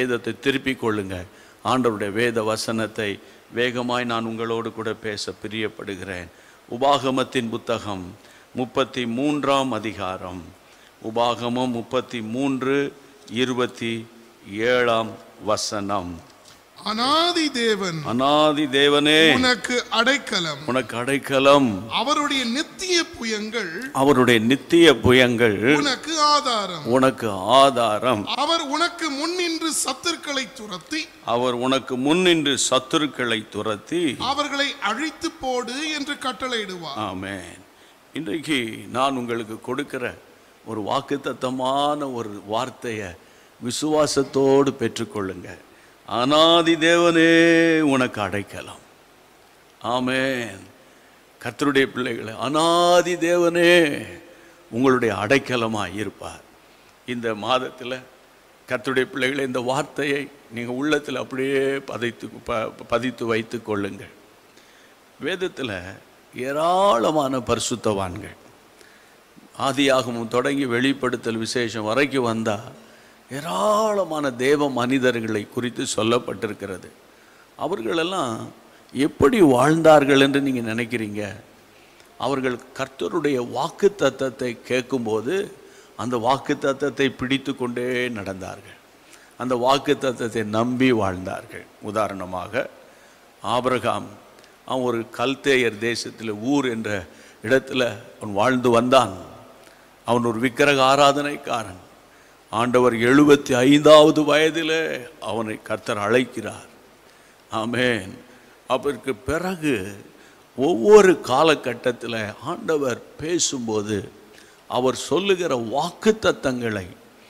வேதத்தை திருப்பிக் கொள்ளுங்க ஆண்டவருடைய வேத வசனத்தை வேகமாய் நான் உங்களோடு கூட பேச பிரியப்படுகிறேன் உபாகமத்தின் புத்தகம் முப்பத்தி மூன்றாம் அதிகாரம் உபாகமம் முப்பத்தி மூன்று இருபத்தி ஏழாம் வசனம் அனாதி தேவன் அனாதி தேவனே உனக்கு அடைக்கலம் உனக்கு அடைக்கலம் அவருடைய நித்திய புயங்கள் அவருடைய நித்திய புயங்கள் உனக்கு ஆதாரம் உனக்கு ஆதாரம் அவர் உனக்கு முன்னின்று சத்துருக்களை துரத்தி அவர் உனக்கு முன்னின்று சத்துருக்களை துரத்தி அவர்களை அழித்து போடு என்று கட்டளையிடுவார் ஆமென் இன்றைக்கு நான் உங்களுக்கு கொடுக்கிற ஒரு வாக்குத்தத்தமான ஒரு வார்த்தையை விசுவாசத்தோடு பெற்றுக்கொள்ளுங்க அனாதி தேவனே உனக்கு அடைக்கலாம் ஆமென் கர்த்தருடைய பிள்ளைகளை அனாதி தேவனே உங்களுடைய அடைக்கலமாக இருப்பார் இந்த மாதத்தில் கர்த்தருடைய பிள்ளைகளை இந்த வார்த்தையை நீங்கள் உள்ளத்தில் அப்படியே பதைத்து ப பதித்து வைத்து கொள்ளுங்கள் வேதத்தில் ஏராளமான பரிசுத்தவான்கள் ஆதியாகமும் தொடங்கி வெளிப்படுத்தல் விசேஷம் வரைக்கும் வந்தால் ஏராளமான தேவ மனிதர்களை குறித்து சொல்லப்பட்டிருக்கிறது அவர்களெல்லாம் எப்படி வாழ்ந்தார்கள் என்று நீங்கள் நினைக்கிறீங்க அவர்கள் கர்த்தருடைய வாக்கு தத்தத்தை கேட்கும்போது அந்த வாக்கு தத்தத்தை பிடித்து கொண்டே நடந்தார்கள் அந்த வாக்கு தத்தத்தை நம்பி வாழ்ந்தார்கள் உதாரணமாக ஆபிரகாம் அவன் ஒரு கல்தேயர் தேசத்தில் ஊர் என்ற இடத்துல அவன் வாழ்ந்து வந்தான் அவன் ஒரு விக்கிரக ஆராதனைக்காரன் ஆண்டவர் எழுபத்தி ஐந்தாவது வயதில் அவனை கர்த்தர் அழைக்கிறார் ஆமென் அதற்கு பிறகு ஒவ்வொரு காலகட்டத்தில் ஆண்டவர் பேசும்போது அவர் சொல்லுகிற வாக்குத்தத்தங்களை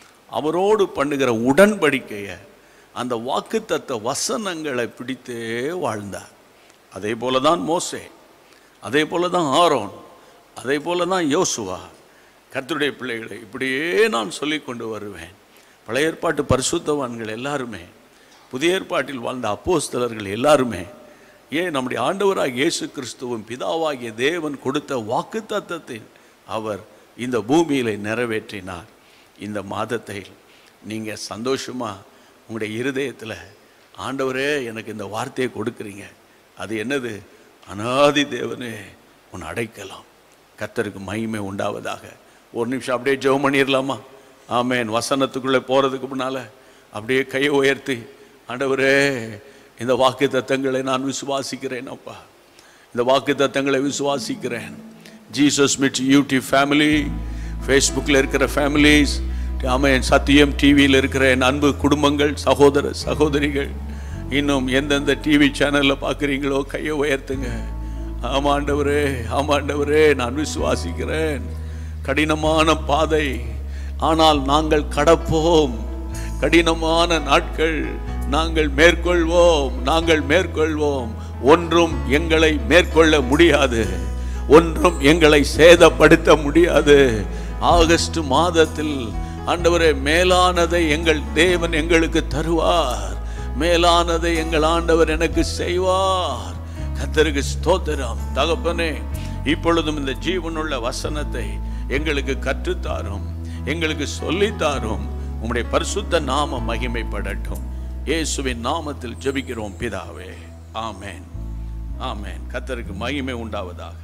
அவரோடு பண்ணுகிற உடன்படிக்கையை அந்த வாக்குத்தத்த வசனங்களை பிடித்தே வாழ்ந்தார் அதே போல தான் மோசே அதே போல தான் ஆரோன் அதே போல தான் யோசுவா கர்த்தருடைய பிள்ளைகளை இப்படியே நான் சொல்லி கொண்டு வருவேன் பழைய ஏற்பாட்டு பரிசுத்தவான்கள் எல்லாருமே புதிய ஏற்பாட்டில் வாழ்ந்த அப்போஸ்தலர்கள் எல்லாருமே ஏன் நம்முடைய ஆண்டவராக இயேசு கிறிஸ்துவும் பிதாவாகிய தேவன் கொடுத்த வாக்குத்தத்தத்தை அவர் இந்த பூமியிலே நிறைவேற்றினார் இந்த மாதத்தை நீங்கள் சந்தோஷமாக உங்களுடைய இருதயத்தில் ஆண்டவரே எனக்கு இந்த வார்த்தையை கொடுக்குறீங்க அது என்னது அனாதி தேவனே உன் அடைக்கலாம் கர்த்தருக்கு மகிமை உண்டாவதாக ஒரு நிமிஷம் அப்படியே ஜெபம் பண்ணிடலாமா ஆமேன் வசனத்துக்குள்ளே போகிறதுக்கு முன்னால் அப்படியே கையை உயர்த்தி ஆண்டவரே இந்த வாக்கு தத்தங்களை நான் விசுவாசிக்கிறேன் அப்பா இந்த வாக்கு தத்தங்களை விசுவாசிக்கிறேன் ஜீசஸ் மிட் யூடி ஃபேமிலி ஃபேஸ்புக்கில் இருக்கிற ஃபேமிலிஸ் ஆமேன் சத்தியம் டிவியில் இருக்கிற என் அன்பு குடும்பங்கள் சகோதர சகோதரிகள் இன்னும் எந்தெந்த டிவி சேனலில் பார்க்குறீங்களோ கையை உயர்த்துங்க ஆமாண்டவரே ஆமாண்டவரே நான் விசுவாசிக்கிறேன் கடினமான பாதை ஆனால் நாங்கள் கடப்போம் கடினமான நாட்கள் நாங்கள் மேற்கொள்வோம் நாங்கள் மேற்கொள்வோம் ஒன்றும் எங்களை மேற்கொள்ள முடியாது ஒன்றும் எங்களை சேதப்படுத்த முடியாது ஆகஸ்ட் மாதத்தில் ஆண்டவரே மேலானதை எங்கள் தேவன் எங்களுக்கு தருவார் மேலானதை எங்கள் ஆண்டவர் எனக்கு செய்வார் கத்தருக்கு ஸ்தோத்திரம் தகப்பனே இப்பொழுதும் இந்த ஜீவனுள்ள வசனத்தை எங்களுக்கு கற்றுத்தாரும் எங்களுக்கு சொல்லித்தாரும் உம்முடைய பரிசுத்த நாம மகிமைப்படட்டும் இயேசுவின் நாமத்தில் ஜெபிக்கிறோம் பிதாவே ஆமென் ஆமென் கத்தருக்கு மகிமை உண்டாவதாக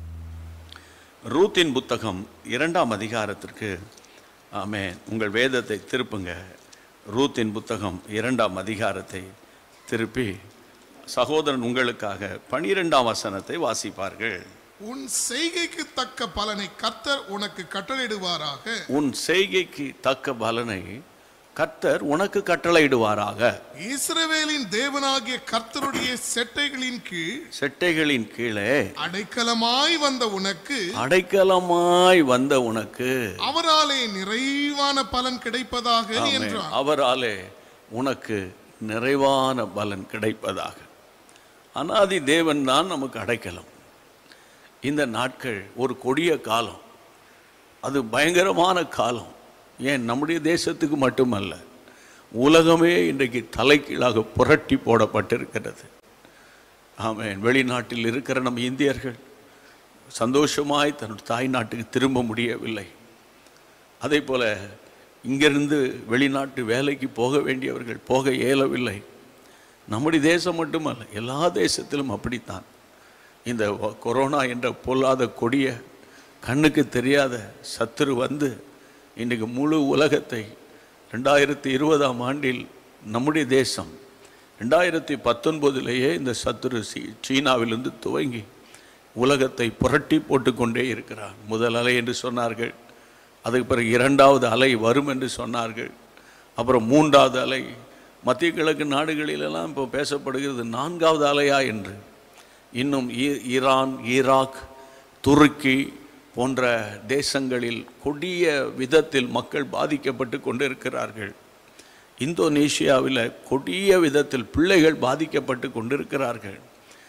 ரூத்தின் புத்தகம் இரண்டாம் அதிகாரத்திற்கு ஆமென் உங்கள் வேதத்தை திருப்புங்க ரூத்தின் புத்தகம் இரண்டாம் அதிகாரத்தை திருப்பி சகோதரன் உங்களுக்காக பனிரெண்டாம் வசனத்தை வாசிப்பார்கள் உன் செய்கைக்கு தக்க பலனை கர்த்தர் உனக்கு கட்டளையிடுவாராக உன் செய்கைக்கு தக்க பலனை கர்த்தர் உனக்கு கட்டளையிடுவாராக இஸ்ரவேலின் தேவனாகிய கர்த்தருடைய செட்டைகளின் கீழ் செட்டைகளின் கீழே அடைக்கலமாய் வந்த உனக்கு அடைக்கலமாய் வந்த உனக்கு அவராலே நிறைவான பலன் கிடைப்பதாக ஆமென். என்றார் அவராலே உனக்கு நிறைவான பலன் கிடைப்பதாக அனாதி தேவன் தான் நமக்கு அடைக்கலம் இந்த நாட்கள் ஒரு கொடிய காலம் அது பயங்கரமான காலம் ஏன் நம்முடைய தேசத்துக்கு மட்டுமல்ல உலகமே இன்றைக்கு தலைகீழாக புரட்டி போடப்பட்டிருக்கிறது ஆமென் வெளிநாட்டில் இருக்கிற நம் இந்தியர்கள் சந்தோஷமாய் தன் தாய் நாட்டுக்கு திரும்ப முடியவில்லை அதே போல இங்கிருந்து வெளிநாட்டு வேலைக்கு போக வேண்டியவர்கள் போக இயலவில்லை நம்முடைய தேசம் மட்டுமல்ல எல்லா தேசத்திலும் அப்படித்தான் இந்த வ- கொரோனா என்ற பொல்லாத கொடிய கண்ணுக்கு தெரியாத சத்துரு வந்து இன்றைக்கு முழு உலகத்தை ரெண்டாயிரத்தி இருபதாம் ஆண்டில் நம்முடைய தேசம் ரெண்டாயிரத்தி பத்தொன்பதிலேயே இந்த சத்துரு சீ சீனாவிலிருந்து துவங்கி உலகத்தை புரட்டி போட்டுக்கொண்டே இருக்கிறார் முதல் அலை என்று சொன்னார்கள் அதுக்கு பிறகு இரண்டாவது அலை வரும் என்று சொன்னார்கள் அப்புறம் மூன்றாவது அலை மத்திய கிழக்கு நாடுகளிலெல்லாம் இப்போ பேசப்படுகிறது நான்காவது அலையா என்று இன்னும் ஈ- ஈரான் ஈராக் துருக்கி போன்ற தேசங்களில் கொடிய விதத்தில் மக்கள் பாதிக்கப்பட்டு கொண்டிருக்கிறார்கள் இந்தோனேஷியாவில் கொடிய விதத்தில் பிள்ளைகள் பாதிக்கப்பட்டு கொண்டிருக்கிறார்கள்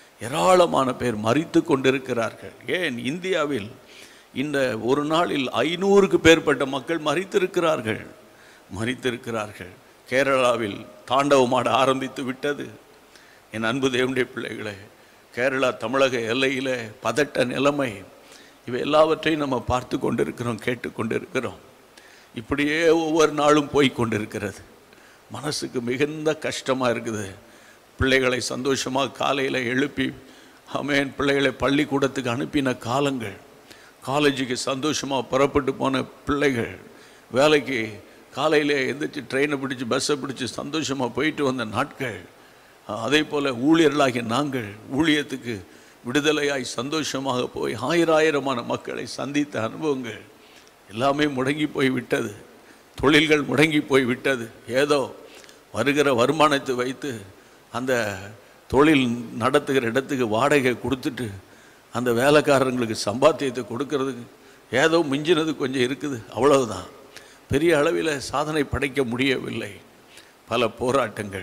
ஏராளமான பேர் மறித்து கொண்டிருக்கிறார்கள் ஏன் இந்தியாவில் இந்த ஒரு நாளில் ஐநூறுக்கு பேர்பட்ட மக்கள் மறித்திருக்கிறார்கள் மறித்திருக்கிறார்கள் கேரளாவில் தாண்டவமாட ஆரம்பித்து விட்டது என் அன்பு தேவனுடைய பிள்ளைகளே கேரளா தமிழக எல்லையில் பதட்ட நிலைமை இவை எல்லாவற்றையும் நம்ம பார்த்து கொண்டிருக்கிறோம் கேட்டு கொண்டிருக்கிறோம் இப்படியே ஒவ்வொரு நாளும் போய் கொண்டிருக்கிறது மனசுக்கு மிகுந்த கஷ்டமாக இருக்குது பிள்ளைகளை சந்தோஷமாக காலையில் எழுப்பி அமேன் பிள்ளைகளை பள்ளிக்கூடத்துக்கு அனுப்பின காலங்கள் காலேஜுக்கு சந்தோஷமாக புறப்பட்டு போன பிள்ளைகள் வேலைக்கு காலையில் எந்திரிச்சு ட்ரெயினை பிடிச்சி பஸ்ஸை பிடிச்சி சந்தோஷமாக போயிட்டு வந்த நாட்கள் அதே போல் ஊழியர்களாகிய நாங்கள் ஊழியத்துக்கு விடுதலையாய் சந்தோஷமாக போய் ஆயிராயிரமான மக்களை சந்தித்த அனுபவங்கள் எல்லாமே முடங்கி போய் விட்டது தொழில்கள் முடங்கி போய் விட்டது ஏதோ வருகிற வருமானத்தை வைத்து அந்த தொழில் நடத்துகிற இடத்துக்கு வாடகை கொடுத்துட்டு அந்த வேலைக்காரங்களுக்கு சம்பாத்தியத்தை கொடுக்கறதுக்கு ஏதோ மிஞ்சினது கொஞ்சம் இருக்குது அவ்வளவுதான் பெரிய அளவில் சாதனை படைக்க முடியவில்லை பல போராட்டங்கள்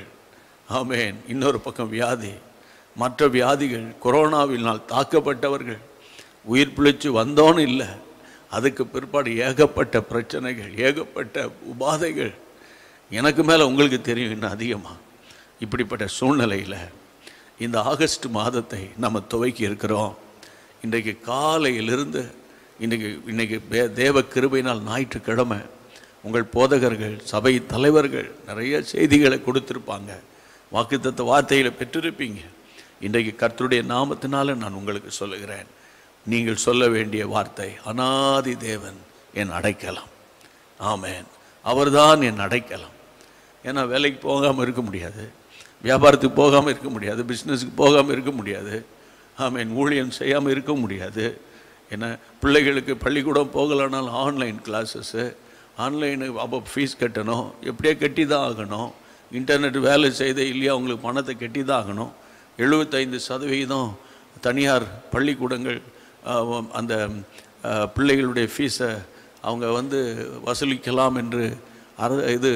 ஆமேன் இன்னொரு பக்கம் வியாதி மற்ற வியாதிகள் கொரோனாவினால் தாக்கப்பட்டவர்கள் உயிர் பிழைச்சு வந்தோன்னு இல்லை அதுக்கு பிற்பாடு ஏகப்பட்ட பிரச்சனைகள் ஏகப்பட்ட உபாதைகள் எனக்கு மேலே உங்களுக்கு தெரியும் இன்னும் அதிகமாக இப்படிப்பட்ட சூழ்நிலையில் இந்த ஆகஸ்ட் மாதத்தை நம்ம துவக்கி இருக்கிறோம் இன்றைக்கு காலையிலிருந்து இன்றைக்கு இன்றைக்கி பே- தேவ கிருபையினால் ஞாயிற்றுக்கிழமை உங்கள் போதகர்கள் சபை தலைவர்கள் நிறைய செய்திகளை கொடுத்துருப்பாங்க வாக்குத்தத்த வார்த்தைகளை பெற்றிருப்பீங்க இன்றைக்கு கர்த்தருடைய நாமத்தினால நான் உங்களுக்கு சொல்லுகிறேன் நீங்கள் சொல்ல வேண்டிய வார்த்தை அனாதி தேவன் என் அடைக்கலாம் ஆமென் அவர்தான் என் அடைக்கலாம் ஏன்னா வேலைக்கு போகாமல் இருக்க முடியாது வியாபாரத்துக்கு போகாமல் இருக்க முடியாது பிஸ்னஸுக்கு போகாமல் இருக்க முடியாது ஆமீன் ஊழியம் செய்யாமல் இருக்க முடியாது ஏன்னா பிள்ளைகளுக்கு பள்ளிக்கூடம் போகலைனாலும் ஆன்லைன் கிளாஸஸ்ஸு ஆன்லைனு அப்போ ஃபீஸ் கட்டணும் எப்படியே கட்டி தான் ஆகணும் இன்டர்நெட் வேலை செய்த இல்லையா அவங்களுக்கு பணத்தை கட்டி தான் ஆகணும் எழுபத்தைந்து சதவீதம் தனியார் பள்ளிக்கூடங்கள் ஆஹ், அந்த ஆஹ், பிள்ளைகளுடைய ஃபீஸை அவங்க வந்து வசூலிக்கலாம் என்று அர இது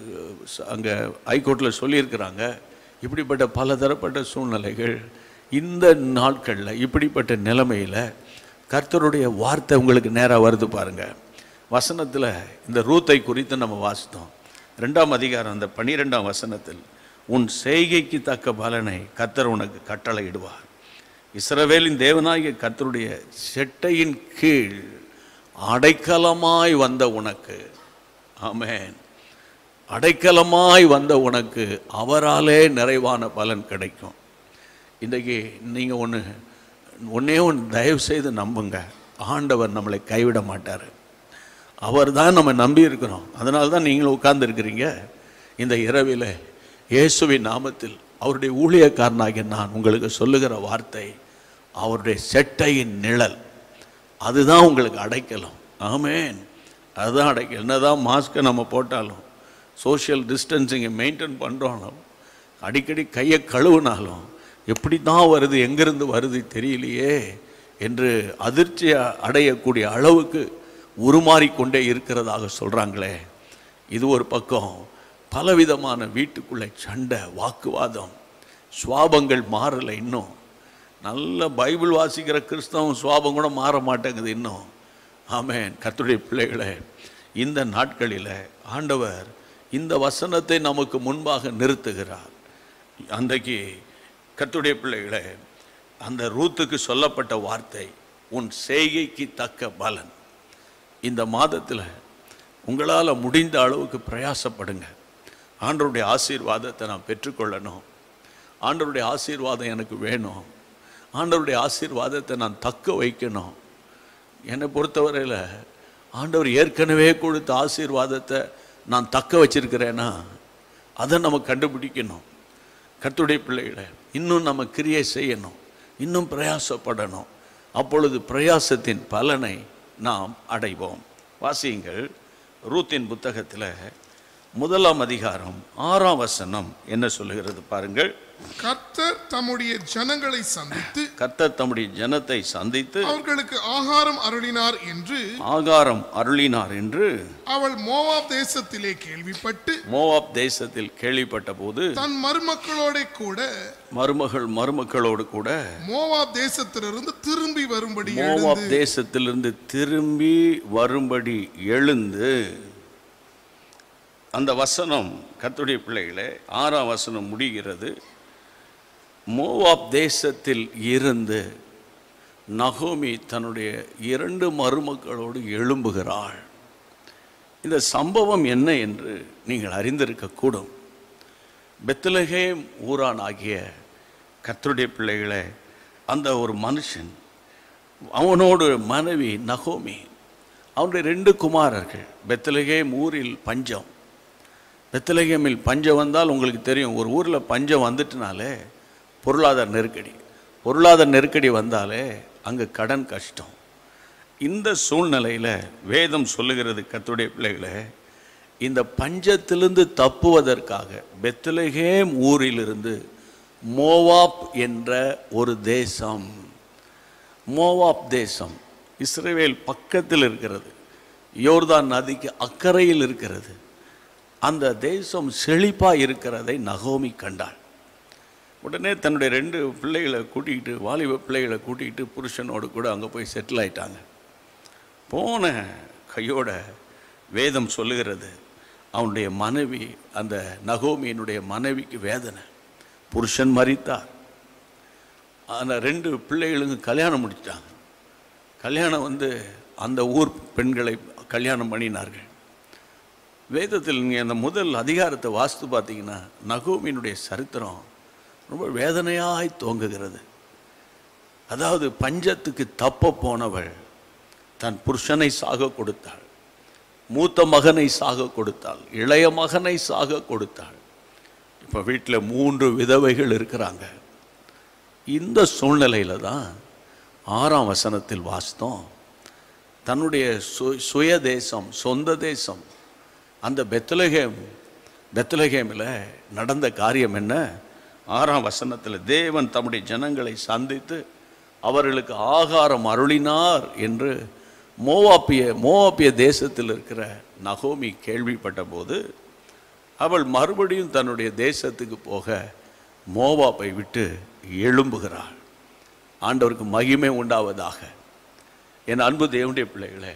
அங்கே ஹைகோர்ட்டில் சொல்லியிருக்கிறாங்க இப்படிப்பட்ட பல தரப்பட்ட சூழ்நிலைகள் இந்த நாட்களில் இப்படிப்பட்ட நிலைமையில் கர்த்தருடைய வார்த்தை உங்களுக்கு நேராக வருது பாருங்க வசனத்தில் இந்த ரூத்தை குறித்து நம்ம வாசித்தோம் ரெண்டாம் அதிகாரம் அந்த பன்னிரெண்டாம் வசனத்தில் உன் செய்கைக்கு தக்க பலனை கர்த்தர் உனக்கு கட்டளையிடுவார் இஸ்ரவேலின் தேவனாகிய கர்த்தருடைய செட்டையின் கீழ் அடைக்கலமாய் வந்த உனக்கு ஆமென் அடைக்கலமாய் வந்த உனக்கு அவராலே நிறைவான பலன் கிடைக்கும் இன்றைக்கு நீங்கள் ஒன்று ஒன்றே ஒன்று தயவு செய்து நம்புங்க ஆண்டவர் நம்மளை கைவிட மாட்டார் அவர் தான் நம்ம நம்பி இருக்கிறோம் அதனால தான் நீங்களும் உட்கார்ந்துருக்கிறீங்க இந்த இரவில் இயேசுவின் நாமத்தில் அவருடைய ஊழியக்காரனாகிய நான் உங்களுக்கு சொல்லுகிற வார்த்தை அவருடைய செட்டையின் நிழல் அதுதான் உங்களுக்கு அடைக்கலாம் ஆமேன் அதுதான் அடைக்கல் என்னதான் மாஸ்க்கை நம்ம போட்டாலும் சோஷியல் டிஸ்டன்சிங்கை மெயின்டைன் பண்ணுறோம் அடிக்கடி கையை கழுவுனாலும் எப்படி தான் வருது எங்கேருந்து வருது தெரியலையே என்று அதிர்ச்சி அடையக்கூடிய அளவுக்கு உருமாறிக்கொண்டே இருக்கிறதாக சொல்கிறாங்களே இது ஒரு பக்கம் பலவிதமான வீட்டுக்குள்ளே சண்டை வாக்குவாதம் சுவாபங்கள் மாறலை இன்னும் நல்ல பைபிள் வாசிக்கிற கிறிஸ்தவம் சுவாபம் கூட மாற மாட்டேங்குது இன்னும் ஆமென் கர்த்தருடைய பிள்ளைகளே இந்த நாட்களில் ஆண்டவர் இந்த வசனத்தை நமக்கு முன்பாக நிறுத்துகிறார் அன்றைக்கு கர்த்தருடைய பிள்ளைகளே அந்த ரூத்துக்கு சொல்லப்பட்ட வார்த்தை உன் செய்கைக்கு தக்க பலன் இந்த மாதத்தில் உங்களால் முடிந்த அளவுக்கு பிரயாசப்படுங்க ஆண்டவருடைய ஆசீர்வாதத்தை நான் பெற்றுக்கொள்ளணும் ஆண்டவருடைய ஆசீர்வாதம் எனக்கு வேணும் ஆண்டவருடைய ஆசீர்வாதத்தை நான் தக்க வைக்கணும் என்னை பொறுத்தவரையில் ஆண்டவர் ஏற்கனவே கொடுத்த ஆசீர்வாதத்தை நான் தக்க வச்சிருக்கிறேன்னா அதை நம்ம கண்டுபிடிக்கணும் கர்த்தருடைய பிள்ளைகளை இன்னும் நம்ம கிரியை செய்யணும் இன்னும் பிரயாசப்படணும் அப்பொழுது பிரயாசத்தின் பலனை நாம் அடைவோம் வாசியுங்கள் ரூத்தின் புத்தகத்தில் முதலாம் அதிகாரம் ஆறாம் வசனம் என்ன சொல்லுகிறது பாருங்கள் கர்த்தர் தம்முடைய ஜனங்களை சந்தித்து கர்த்தர் தம்முடைய ஜனத்தை சந்தித்து அவர்களுக்கு ஆகாரம் அருளினார் என்று ஆகாரம் அருளினார் என்று அவள் மோவாப் தேசத்திலே கேள்விப்பட்டு மோவாப் தேசத்தில் கேள்விப்பட்ட போது தன் மருமக்களோட கூட மருமகள் மருமக்களோடு கூட மோவாப் தேசத்திலிருந்து திரும்பி வரும்படி மோவாப் எழுந்து தேசத்திலிருந்து திரும்பி வரும்படி எழுந்து அந்த வசனம் கர்த்தருடைய பிள்ளைகளே ஆறாம் வசனம் முடிகிறது மோவாப் தேசத்தில் இருந்து நகோமி தன்னுடைய இரண்டு மருமக்களோடு எழும்புகிறாள் இந்த சம்பவம் என்ன என்று நீங்கள் அறிந்திருக்கக்கூடும் பெத்லகேம் ஊரான் ஆகிய கர்த்தருடைய பிள்ளைகளே அந்த ஒரு மனுஷன் அவனோடு மனைவி நகோமி அவனுடைய ரெண்டு குமாரர்கள் பெத்லகேம் ஊரில் பஞ்சம் பெத்லகேமில் பஞ்சம் வந்தால் உங்களுக்கு தெரியும் ஒரு ஊரில் பஞ்சம் வந்துட்டுனாலே பொருளாதார நெருக்கடி பொருளாதார நெருக்கடி வந்தாலே அங்கே கடன் கஷ்டம் இந்த சூழ்நிலையில் வேதம் சொல்லுகிறது கர்த்தருடைய பிள்ளைகளே இந்த பஞ்சத்திலிருந்து தப்புவதற்காக பெத்லகேம் ஊரிலிருந்து மோவாப் என்ற ஒரு தேசம் மோவாப் தேசம் இஸ்ரேல் பக்கத்தில் இருக்கிறது யோர்தான் நதிக்கு அக்கறையில் இருக்கிறது அந்த தேசம் செழிப்பாக இருக்கிறதை நகோமி கண்டாள் உடனே தன்னுடைய ரெண்டு பிள்ளைகளை கூட்டிக்கிட்டு வாலிப பிள்ளைகளை கூட்டிக்கிட்டு புருஷனோடு கூட அங்கே போய் செட்டில் ஆயிட்டாங்க போன கையோட வேதம் சொல்லுகிறது அவனுடைய மனைவி அந்த நகோமியினுடைய மனைவிக்கு வேதனை புருஷன் மறித்தார் அந்த ரெண்டு பிள்ளைகளுக்கு கல்யாணம் முடிச்சிட்டாங்க கல்யாணம் வந்து அந்த ஊர் பெண்களை கல்யாணம் பண்ணினார்கள் வேதத்தில் நீங்கள் அந்த முதல் அதிகாரத்தை வாஸ்து பார்த்தீங்கன்னா நகோமியினுடைய சரித்திரம் ரொம்ப வேதனையாய் தோங்குகிறது அதாவது பஞ்சத்துக்கு தப்ப போனவள் தன் புருஷனை சாக கொடுத்தாள் மூத்த மகனை சாக கொடுத்தாள் இளைய மகனை சாக கொடுத்தாள் இப்போ வீட்டில் மூன்று விதவைகள் இருக்கிறாங்க இந்த சூழ்நிலையில தான் ஆறாம் வசனத்தில் வாசித்தோம் தன்னுடைய சு சுய தேசம் சொந்த தேசம் அந்த பெத்லகேம் பெத்லகேமில் நடந்த காரியம் என்ன ஆறாம் வசனத்தில் தேவன் தம்முடைய ஜனங்களை சந்தித்து அவர்களுக்கு ஆகாரம் அருளினார் என்று மோவாப்பிய மோவாப்பிய தேசத்தில் இருக்கிற நகோமி கேள்விப்பட்ட போது அவள் மறுபடியும் தன்னுடைய தேசத்துக்கு போக மோவாப்பை விட்டு எழும்புகிறாள் ஆண்டவருக்கு மகிமை உண்டாவதாக என் அன்பு தேவனுடைய பிள்ளைகளே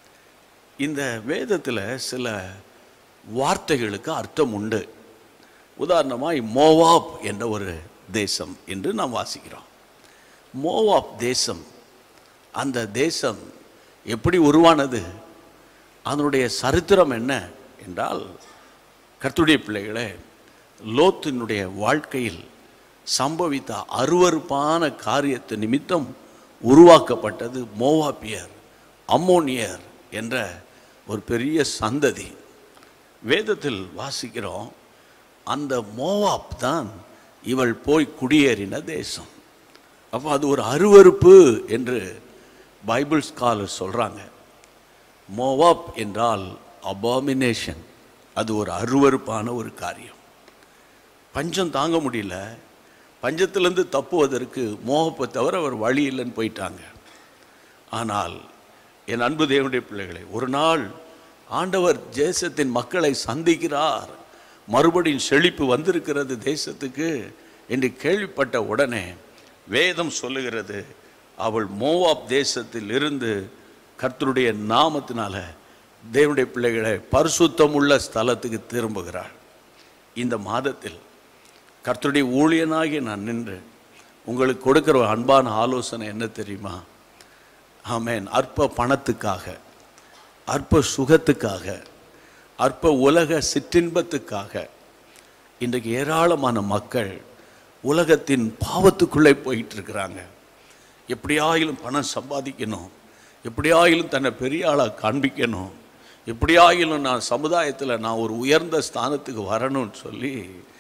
இந்த வேதத்தில் சில வார்த்தைகளுக்கு அர்த்தம் உண்டு உதாரணமாய் மோவாப் என்ற ஒரு தேசம் என்று நாம் வாசிக்கிறோம் மோவாப் தேசம் அந்த தேசம் எப்படி உருவானது அதனுடைய சரித்திரம் என்ன என்றால் கர்த்தருடைய பிள்ளைகளே லோத்தினுடைய வாழ்க்கையில் சம்பவித்த அருவருப்பான காரியத்து நிமித்தம் உருவாக்கப்பட்டது மோவாப்பியர் அம்மோனியர் என்ற ஒரு பெரிய சந்ததி வேதத்தில் வாசிக்கிறோம் அந்த மோவாப் தான் இவள் போய் குடியேறின தேசம் அப்போ அது ஒரு அருவருப்பு என்று பைபிள் ஸ்காலர் சொல்கிறாங்க மோவாப் என்றால் அபாமினேஷன் அது ஒரு அருவருப்பான ஒரு காரியம் பஞ்சம் தாங்க முடியல பஞ்சத்திலிருந்து தப்புவதற்கு மோகப்பை தவிர அவர் வழி இல்லைன்னு போயிட்டாங்க ஆனால் என் அன்பு தேவனுடைய பிள்ளைகளை ஒரு நாள் ஆண்டவர் தேசத்தின் மக்களை சந்திக்கிறார் மறுபடியும் செழிப்பு வந்திருக்கிறது தேசத்துக்கு என்று கேள்விப்பட்ட உடனே வேதம் சொல்லுகிறது அவள் மோவாப் தேசத்தில் இருந்து கர்த்தருடைய நாமத்தினால தேவனுடைய பிள்ளைகளை பரிசுத்தம் உள்ள ஸ்தலத்துக்கு திரும்புகிறாள் இந்த மாதத்தில் கர்த்தருடைய ஊழியனாகி நான் நின்று உங்களுக்கு கொடுக்குற ஒரு அன்பான ஆலோசனை என்ன தெரியுமா ஆமென் அற்ப பணத்துக்காக அற்ப சுகத்துக்காக அற்ப உலக சிற்றின்பத்துக்காக இன்றைக்கு ஏராளமான மக்கள் உலகத்தின் பாவத்துக்குள்ளே போயிட்டு இருக்கிறாங்க எப்படியாயிலும் பணம் சம்பாதிக்கணும் எப்படியாயிலும் தன்னை பெரிய ஆளாக காண்பிக்கணும் எப்படியாயிலும் நான் சமுதாயத்தில் நான் ஒரு உயர்ந்த ஸ்தானத்துக்கு வரணும்னு சொல்லி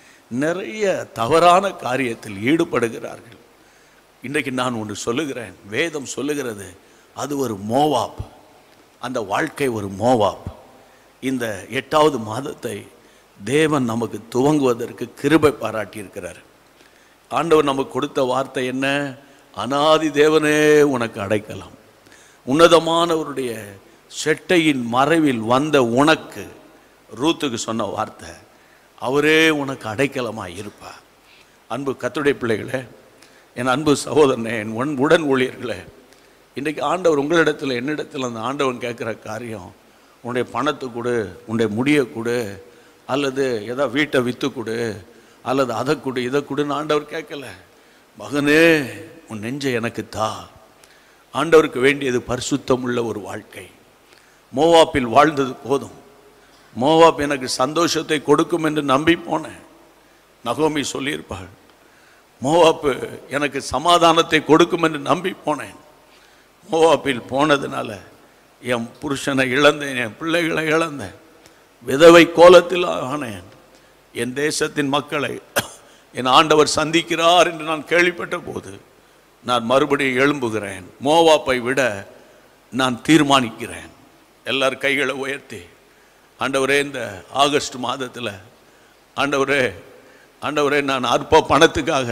நிறைய தவறான காரியத்தில் ஈடுபடுகிறார்கள் இன்றைக்கு நான் ஒன்று சொல்லுகிறேன் வேதம் சொல்லுகிறது அது ஒரு மோவாப் அந்த வாழ்க்கை ஒரு மோவாப் இந்த எட்டாவது மாதத்தை தேவன் நமக்கு துவங்குவதற்கு கிருபை பாராட்டியிருக்கிறார் ஆண்டவர் நமக்கு கொடுத்த வார்த்தை என்ன அனாதி தேவனே உனக்கு அடைக்கலாம் உன்னதமானவருடைய செட்டையின் மறைவில் வந்த உனக்கு ரூத்துக்கு சொன்ன வார்த்தை அவரே உனக்கு அடைக்கலமாக இருப்பார் அன்பு கத்துடைய பிள்ளைகளே என் அன்பு சகோதரனே என் உன் உடன் ஊழியர்களே இன்றைக்கு ஆண்டவர் உங்களிடத்தில் என்னிடத்தில் அந்த ஆண்டவன் கேட்குற காரியம் உன்னுடைய பணத்தை கொடு உன்னுடைய முடியை கொடு அல்லது ஏதோ வீட்டை விற்று கொடு அல்லது அதை கொடு இதை கொடுன்னு ஆண்டவர் கேட்கல மகனே உன் நெஞ்சை எனக்கு தா ஆண்டவருக்கு வேண்டியது பரிசுத்தம் உள்ள ஒரு வாழ்க்கை மோவாப்பில் வாழ்ந்தது போதும் மோவாப் எனக்கு சந்தோஷத்தை கொடுக்கும் என்று நம்பி போனேன் நகோமி சொல்லியிருப்பாள் மோவாப்பு எனக்கு சமாதானத்தை கொடுக்கும் என்று நம்பி போனேன் மோவாப்பில் போனதுனால என் புருஷனை இழந்தேன் என் பிள்ளைகளை இழந்தேன் விதவை கோலத்தில் ஆனேன் என் தேசத்தின் மக்களை என் ஆண்டவர் சந்திக்கிறார் என்று நான் கேள்விப்பட்ட போது நான் மறுபடியும் எழும்புகிறேன் மோவாப்பை விட நான் தீர்மானிக்கிறேன் எல்லார் கைகளை உயர்த்தி ஆண்டவரே இந்த ஆகஸ்ட் மாதத்தில் ஆண்டவரே ஆண்டவரே நான் அற்ப பணத்துக்காக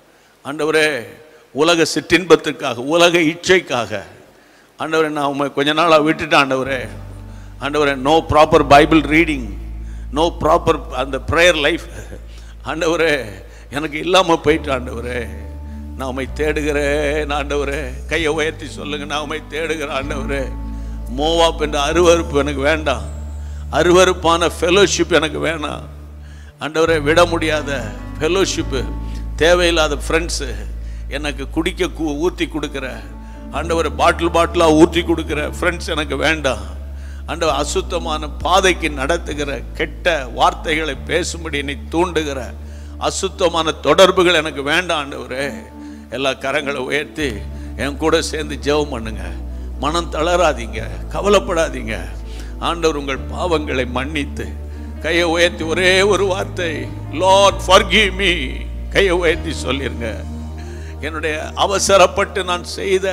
ஆண்டவரே உலக சிற்றின்பத்துக்காக உலக இச்சைக்காக ஆண்டவரே நான் உண்மை கொஞ்ச நாளாக விட்டுட்டேன் ஆண்டவரே ஆண்டவரே no proper Bible reading no proper அந்த ப்ரேயர் லைஃப் ஆண்டவரே எனக்கு இல்லாமல் போயிட்டு ஆண்டவரே நான் உம்மை தேடுகிறேன் ஆண்டவரே கையை உயர்த்தி சொல்லுங்க நான் உம்மை தேடுகிறேன் ஆண்டவரே மோவாப் என்ற அருவருப்பு எனக்கு வேண்டாம் அருவருப்பான ஃபெலோஷிப் எனக்கு வேணாம் ஆண்டவரே விட முடியாத ஃபெலோஷிப்பு தேவையில்லாத ஃப்ரெண்ட்ஸு எனக்கு குடிக்க கூ ஊற்றி கொடுக்குற ஆண்டவரை பாட்டில் பாட்டிலாக ஊற்றி கொடுக்குற ஃப்ரெண்ட்ஸ் எனக்கு வேண்டாம் ஆண்டவர் அசுத்தமான பாதைக்கு நடத்துகிற கெட்ட வார்த்தைகளை பேசும்படி என்னை தூண்டுகிற அசுத்தமான தொடர்புகள் எனக்கு வேண்டாம் ஆண்டவரே எல்லா கரங்களை உயர்த்தி என் கூட சேர்ந்து ஜெபம் பண்ணுங்க மனம் தளராதீங்க கவலைப்படாதீங்க ஆண்டவர் உங்கள் பாவங்களை மன்னித்து கையை உயர்த்தி ஒரே ஒரு வார்த்தை லார்ட் forgive மீ கையை உயர்த்தி சொல்லிருங்க என்னுடைய அவசரப்பட்டு நான் செய்த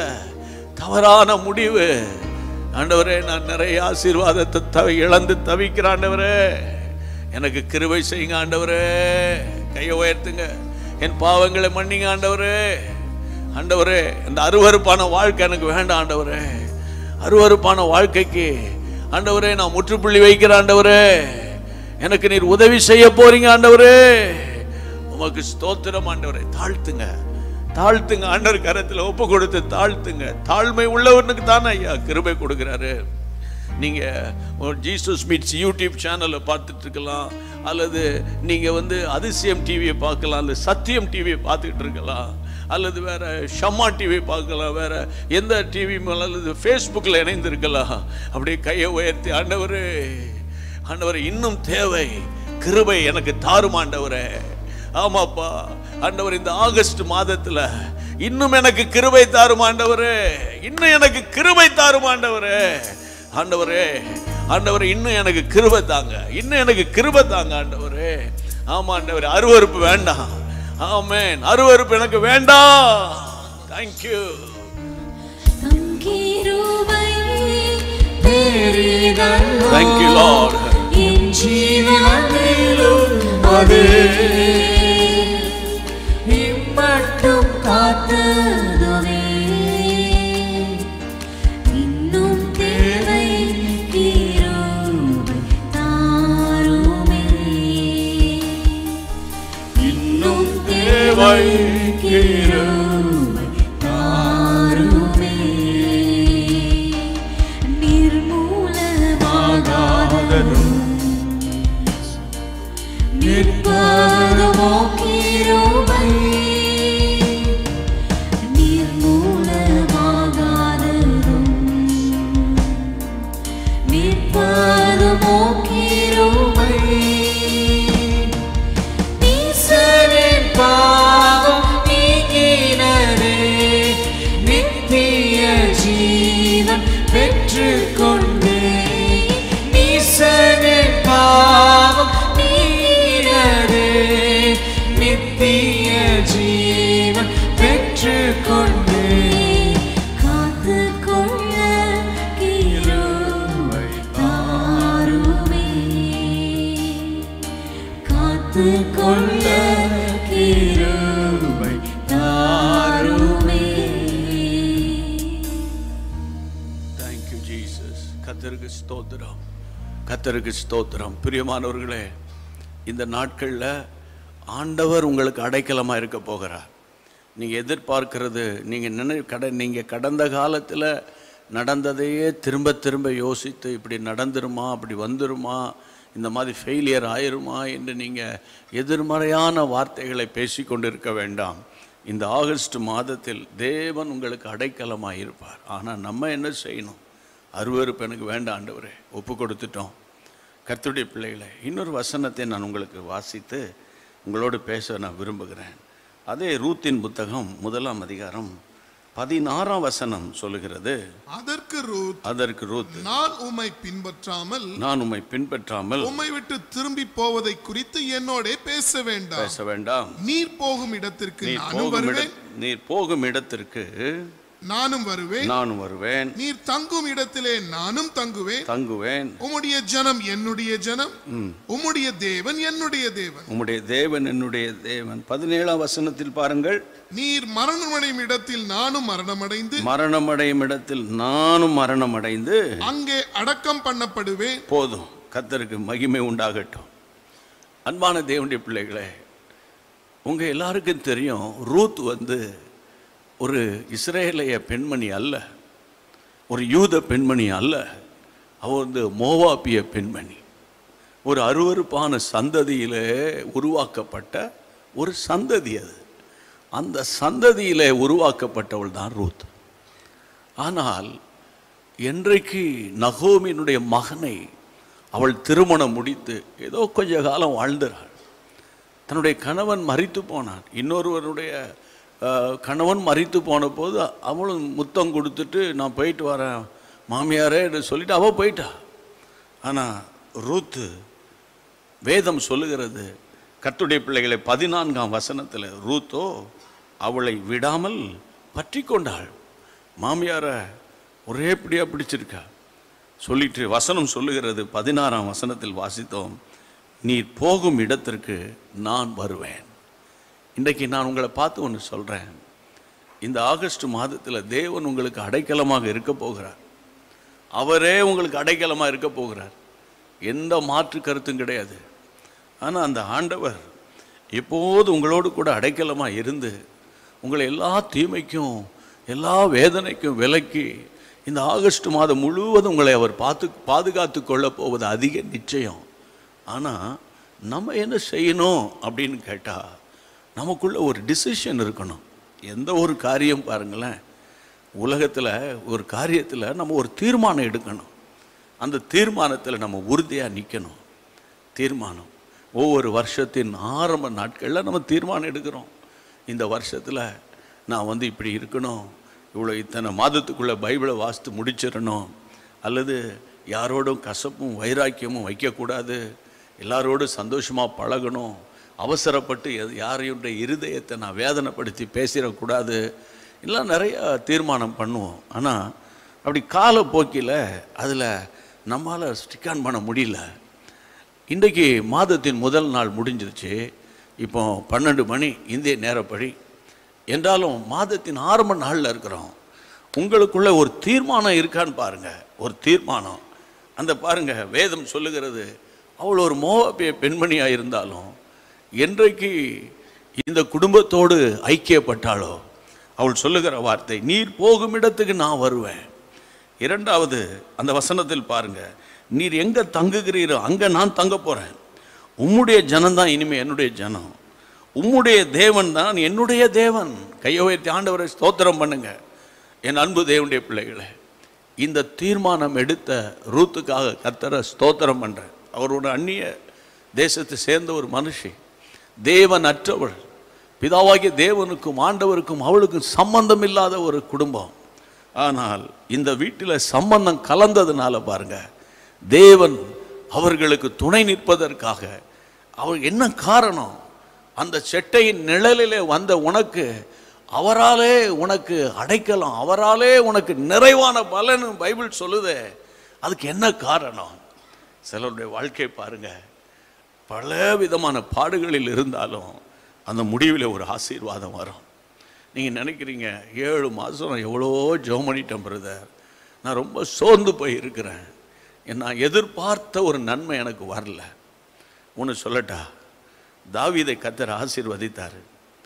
தவறான முடிவு ஆண்டவரே நான் நிறைய ஆசீர்வாதத்தை தவி இழந்து தவிக்கிற ஆண்டவரே எனக்கு கிருபை செய்யுங்க ஆண்டவரே கையை உயர்த்துங்க என் பாவங்களை மன்னிங்க ஆண்டவரே ஆண்டவரே இந்த அருவருப்பான வாழ்க்கை எனக்கு வேண்டாம் ஆண்டவரே அருவருப்பான வாழ்க்கைக்கு ஆண்டவரே நான் முற்றுப்புள்ளி வைக்கிற ஆண்டவரே எனக்கு நீர் உதவி செய்ய போறீங்க ஆண்டவரே உமக்கு ஸ்தோத்திரம் ஆண்டவரே தாழ்த்துங்க தாழ்த்துங்க ஆண்டவர் கரத்தில் ஒப்பு கொடுத்து தாழ்த்துங்க தாழ்மை உள்ளவனுக்கு தானே ஐயா கிருபை கொடுக்குறாரு நீங்க ஜீசஸ் மீட்ஸ் யூடியூப் சேனலை பார்த்துட்டு இருக்கலாம் அல்லது நீங்க வந்து அதிசயம் டிவியை பார்க்கலாம் அல்லது சத்தியம் டிவியை பார்த்துக்கிட்டு இருக்கலாம் அல்லது வேற ஷம்மா டிவி பார்க்கலாம் வேற எந்த டிவி அல்லது ஃபேஸ்புக்கில் இணைந்திருக்கலாம் அப்படியே கையை உயர்த்தி ஆண்டவரே ஆண்டவரே இன்னும் தேவை கிருபை எனக்கு தாரும் ஆண்டவரே ஆமாப்பா ஆண்டவர் இந்த ஆகஸ்ட் மாதத்துல இன்னும் எனக்கு கிருபை தாரும் ஆண்டவரே இன்னும் எனக்கு கிருபை தாரும் ஆண்டவரே ஆண்டவரே ஆண்டவரே இன்னும் எனக்கு கிருபை தாங்க இன்னும் எனக்கு கிருபை தாங்க ஆண்டவரே ஆமா ஆண்டவரே அருவருப்பு வேண்டாம் ஆமென் அருவருப்பு எனக்கு வேண்டாம் தேங்க்யூ தங்கிருபை பெரிதல்லோ Thank you, Lord. என் ஜீவனிலும் அது இம்மட்டும் காத்ததுவே இன்னும் தேவை கிருபை தாருமே இன்னும் தேவை கிருபை தாருமே நிர்மூலமாகாததும் நிற்பதுமோ பெற்றுக்கொண்டே நீசனே பாவம் நீரதே நித்திய ஜீவன் பெற்றுக்கொண்டே காத்துக்கொள்ள கிருபை தாருமே காத்துக்கொள்ள கிருபை தாருமே தேங்க்யூ ஜீசஸ் கத்தருக்கு ஸ்தோத்திரம் கத்தருக்கு ஸ்தோத்திரம் பிரியமானவர்களே இந்த நாட்களில் ஆண்டவர் உங்களுக்கு அடைக்கலமாக இருக்க போகிறார் நீங்கள் எதிர்பார்க்கிறது நீங்கள் நினை கட நீங்கள் கடந்த காலத்தில் நடந்ததையே திரும்ப திரும்ப யோசித்து இப்படி நடந்துருமா அப்படி வந்துருமா இந்த மாதிரி ஃபெயிலியர் ஆயிருமா என்று நீங்கள் எதிர்மறையான வார்த்தைகளை பேசிக்கொண்டு இருக்க வேண்டாம் இந்த ஆகஸ்ட் மாதத்தில் தேவன் உங்களுக்கு அடைக்கலமாக இருப்பார் ஆனால் நம்ம என்ன செய்யணும் அருவருப்பு எனக்கு வேண்டாம் ஆண்டவரே ஒப்பு கொடுத்துட்டோம் கர்த்தருடைய பிள்ளைகளை இன்னொரு வசனத்தை நான் உங்களுக்கு வாசித்து உங்களோடு பேச நான் விரும்புகிறேன் அதே ரூத்தின் புத்தகம் முதலாம் அதிகாரம் பதினாறாம் வசனம் சொல்லுகிறது அதற்கு ரூத் அதற்கு ரூத் நான் உம்மை பின்பற்றாமல் நான் உம்மை பின்பற்றாமல் உம்மை விட்டு திரும்பி போவதை குறித்து என்னோட பேச வேண்டாம் பேச வேண்டாம் நீர் போகும் இடத்திற்கு நீர் நானும் போகும் இட வருவேன் நீர் போகும் இடத்திற்கு நானும் வருவேன் நானும் வருவேன் நீர் தங்கும் இடத்திலே நானும் தங்குவேன் தங்குவேன் உம்முடைய ஜனம் என்னுடைய ஜனம் உம்முடைய தேவன் என்னுடைய தேவன் உம்முடைய தேவன் என்னுடைய தேவன் பதினேழாம் வசனத்தில் பாருங்கள் நீர் மரணமடையும் இடத்தில் நானும் மரணமடைந்து மரணமடையும் இடத்தில் நானும் மரணமடைந்து அங்கே அடக்கம் பண்ணப்படுவேன் போதும் கத்தருக்கு மகிமை உண்டாகட்டும் அன்பான தேவனுடைய பிள்ளைகளே உங்கள் எல்லாருக்கும் தெரியும் ரூத் வந்து ஒரு இஸ்ரேலைய பெண்மணி அல்ல ஒரு யூத பெண்மணி அல்ல அவ வந்து மோவாப்பிய பெண்மணி ஒரு அருவருப்பான சந்ததியிலே உருவாக்கப்பட்ட ஒரு சந்ததி அது அந்த சந்ததியிலே உருவாக்கப்பட்டவள் தான் ரூத் ஆனால் என்றைக்கு நகோமியினுடைய மகனை அவள் திருமணம் முடித்து ஏதோ கொஞ்ச காலம் வாழ்ந்தாள் தன்னுடைய கணவன் மறித்து போனான் இன்னொருவருடைய அஹ், கணவன் மறித்து போன போது அவளும் முத்தம் கொடுத்துட்டு நான் போயிட்டு வரேன் மாமியாரே என்று சொல்லிட்டு அவள் போயிட்டா ஆனால் ரூத்து வேதம் சொல்லுகிறது கர்த்தருடைய பிள்ளைகளை பதினான்காம் வசனத்தில் ரூத்தோ அவளை விடாமல் பற்றி கொண்டாள் மாமியாரை ஒரே பிடியாக பிடிச்சிருக்கா சொல்லிட்டு வசனம் சொல்லுகிறது பதினாறாம் வசனத்தில் வாசித்தோம் நீர் போகும் இடத்திற்கு நான் வருவேன் இன்றைக்கு நான் உங்களை பார்த்து ஒன்று சொல்கிறேன் இந்த ஆகஸ்ட் மாதத்தில் தேவன் உங்களுக்கு அடைக்கலமாக இருக்க போகிறார் அவரே உங்களுக்கு அடைக்கலமாக இருக்க போகிறார் எந்த மாற்று கருத்தும் கிடையாது ஆனால் அந்த ஆண்டவர் எப்போது உங்களோடு கூட அடைக்கலமாக இருந்து உங்களை எல்லா தீமைக்கும் எல்லா வேதனைக்கும் விலக்கி இந்த ஆகஸ்ட் மாதம் முழுவதும் உங்களை அவர் பார்த்து பாதுகாத்து கொள்ளப் போவது அதிக நிச்சயம் ஆனால் நம்ம என்ன செய்யணும் அப்படின்னு கேட்டால் நமக்குள்ள ஒரு டிசிஷன் இருக்கணும் எந்த ஒரு காரியம் பாருங்களேன் உலகத்தில் ஒரு காரியத்தில் நம்ம ஒரு தீர்மானம் எடுக்கணும் அந்த தீர்மானத்தில் நம்ம உறுதியாக நிற்கணும் தீர்மானம் ஒவ்வொரு வருஷத்தின் ஆரம்ப நாட்களில் நம்ம தீர்மானம் எடுக்கிறோம் இந்த வருஷத்தில் நான் வந்து இப்படி இருக்கணும் இவ்வளோ இத்தனை மாதத்துக்குள்ளே பைபிளை வாசித்து முடிச்சிடணும் அல்லது யாரோடும் கசப்பும் வைராக்கியமும் வைக்கக்கூடாது எல்லாரோடும் சந்தோஷமாக பழகணும் அவசரப்பட்டு எது- யாரையுடைய இருதயத்தை நான் வேதனைப்படுத்தி பேசிடக்கூடாது எல்லாம் நிறைய தீர்மானம் பண்ணுவோம் ஆனால் அப்படி காலப்போக்கில் அதில் நம்மளால் ஸ்டிக் ஆன் பண்ண முடியல இன்றைக்கு மாதத்தின் முதல் நாள் முடிஞ்சிருச்சு இப்போ பன்னெண்டு மணி இந்திய நேரப்படி என்றாலும் மாதத்தின் ஆரம்ப நாளில் இருக்கிறோம் உங்களுக்குள்ள ஒரு தீர்மானம் இருக்கான்னு பாருங்க ஒரு தீர்மானம் அந்த பாருங்க வேதம் சொல்லுகிறது அவள் ஒரு மோவாப்பிய பெண்மணியாக இருந்தாலும் என்றைக்கு இந்த குடும்பத்தோடு ஐக்கியப்பட்டாளோ அவள் சொல்லுகிற வார்த்தை நீர் போகும் இடத்துக்கு நான் வருவேன் இரண்டாவது அந்த வசனத்தில் பாருங்க நீர் எங்க தங்குகிறீரோ அங்க நான் தங்க போறேன் உம்முடைய ஜனம்தான் இனிமே என்னுடைய ஜனம் உம்முடைய தேவன் தான் என்னுடைய தேவன் கையை உயர்த்தி ஆண்டவரை ஸ்தோத்திரம் பண்ணுங்க என் அன்பு தேவனுடைய பிள்ளைகளே இந்த தீர்மானம் எடுத்த ரூத்துக்காக கர்த்தரை ஸ்தோத்திரம் பண்றேன் அவரோட அந்நிய தேசத்தை சேர்ந்த ஒரு மனுஷி தேவன் அற்றவள் பிதாவாகிய தேவனுக்கும் ஆண்டவருக்கும் அவளுக்கும் சம்பந்தம் இல்லாத ஒரு குடும்பம் ஆனால் இந்த வீட்டில் சம்பந்தம் கலந்ததுனால பாருங்க தேவன் அவர்களுக்கு துணை நிற்பதற்காக அவர் என்ன காரணம் அந்த செட்டையின் நிழலிலே வந்த உனக்கு அவராலே உனக்கு அடைக்கலாம் அவராலே உனக்கு நிறைவான பலன் பைபிள் சொல்லுதே அதுக்கு என்ன காரணம் சிலருடைய வாழ்க்கை பாருங்க பல விதமான பாடுகளில் இருந்தாலும் அந்த முடிவில் ஒரு ஆசீர்வாதம் வரும் நீங்கள் நினைக்கிறீங்க ஏழு மாதம் எவ்வளோ ஜெபம் பண்ணிட்டேன் பிரதர் நான் ரொம்ப சோர்ந்து போய் இருக்கிறேன் நான் எதிர்பார்த்த ஒரு நன்மை எனக்கு வரல ஒன்று சொல்லட்டா தாவீதை கத்தர் ஆசீர்வதித்தார்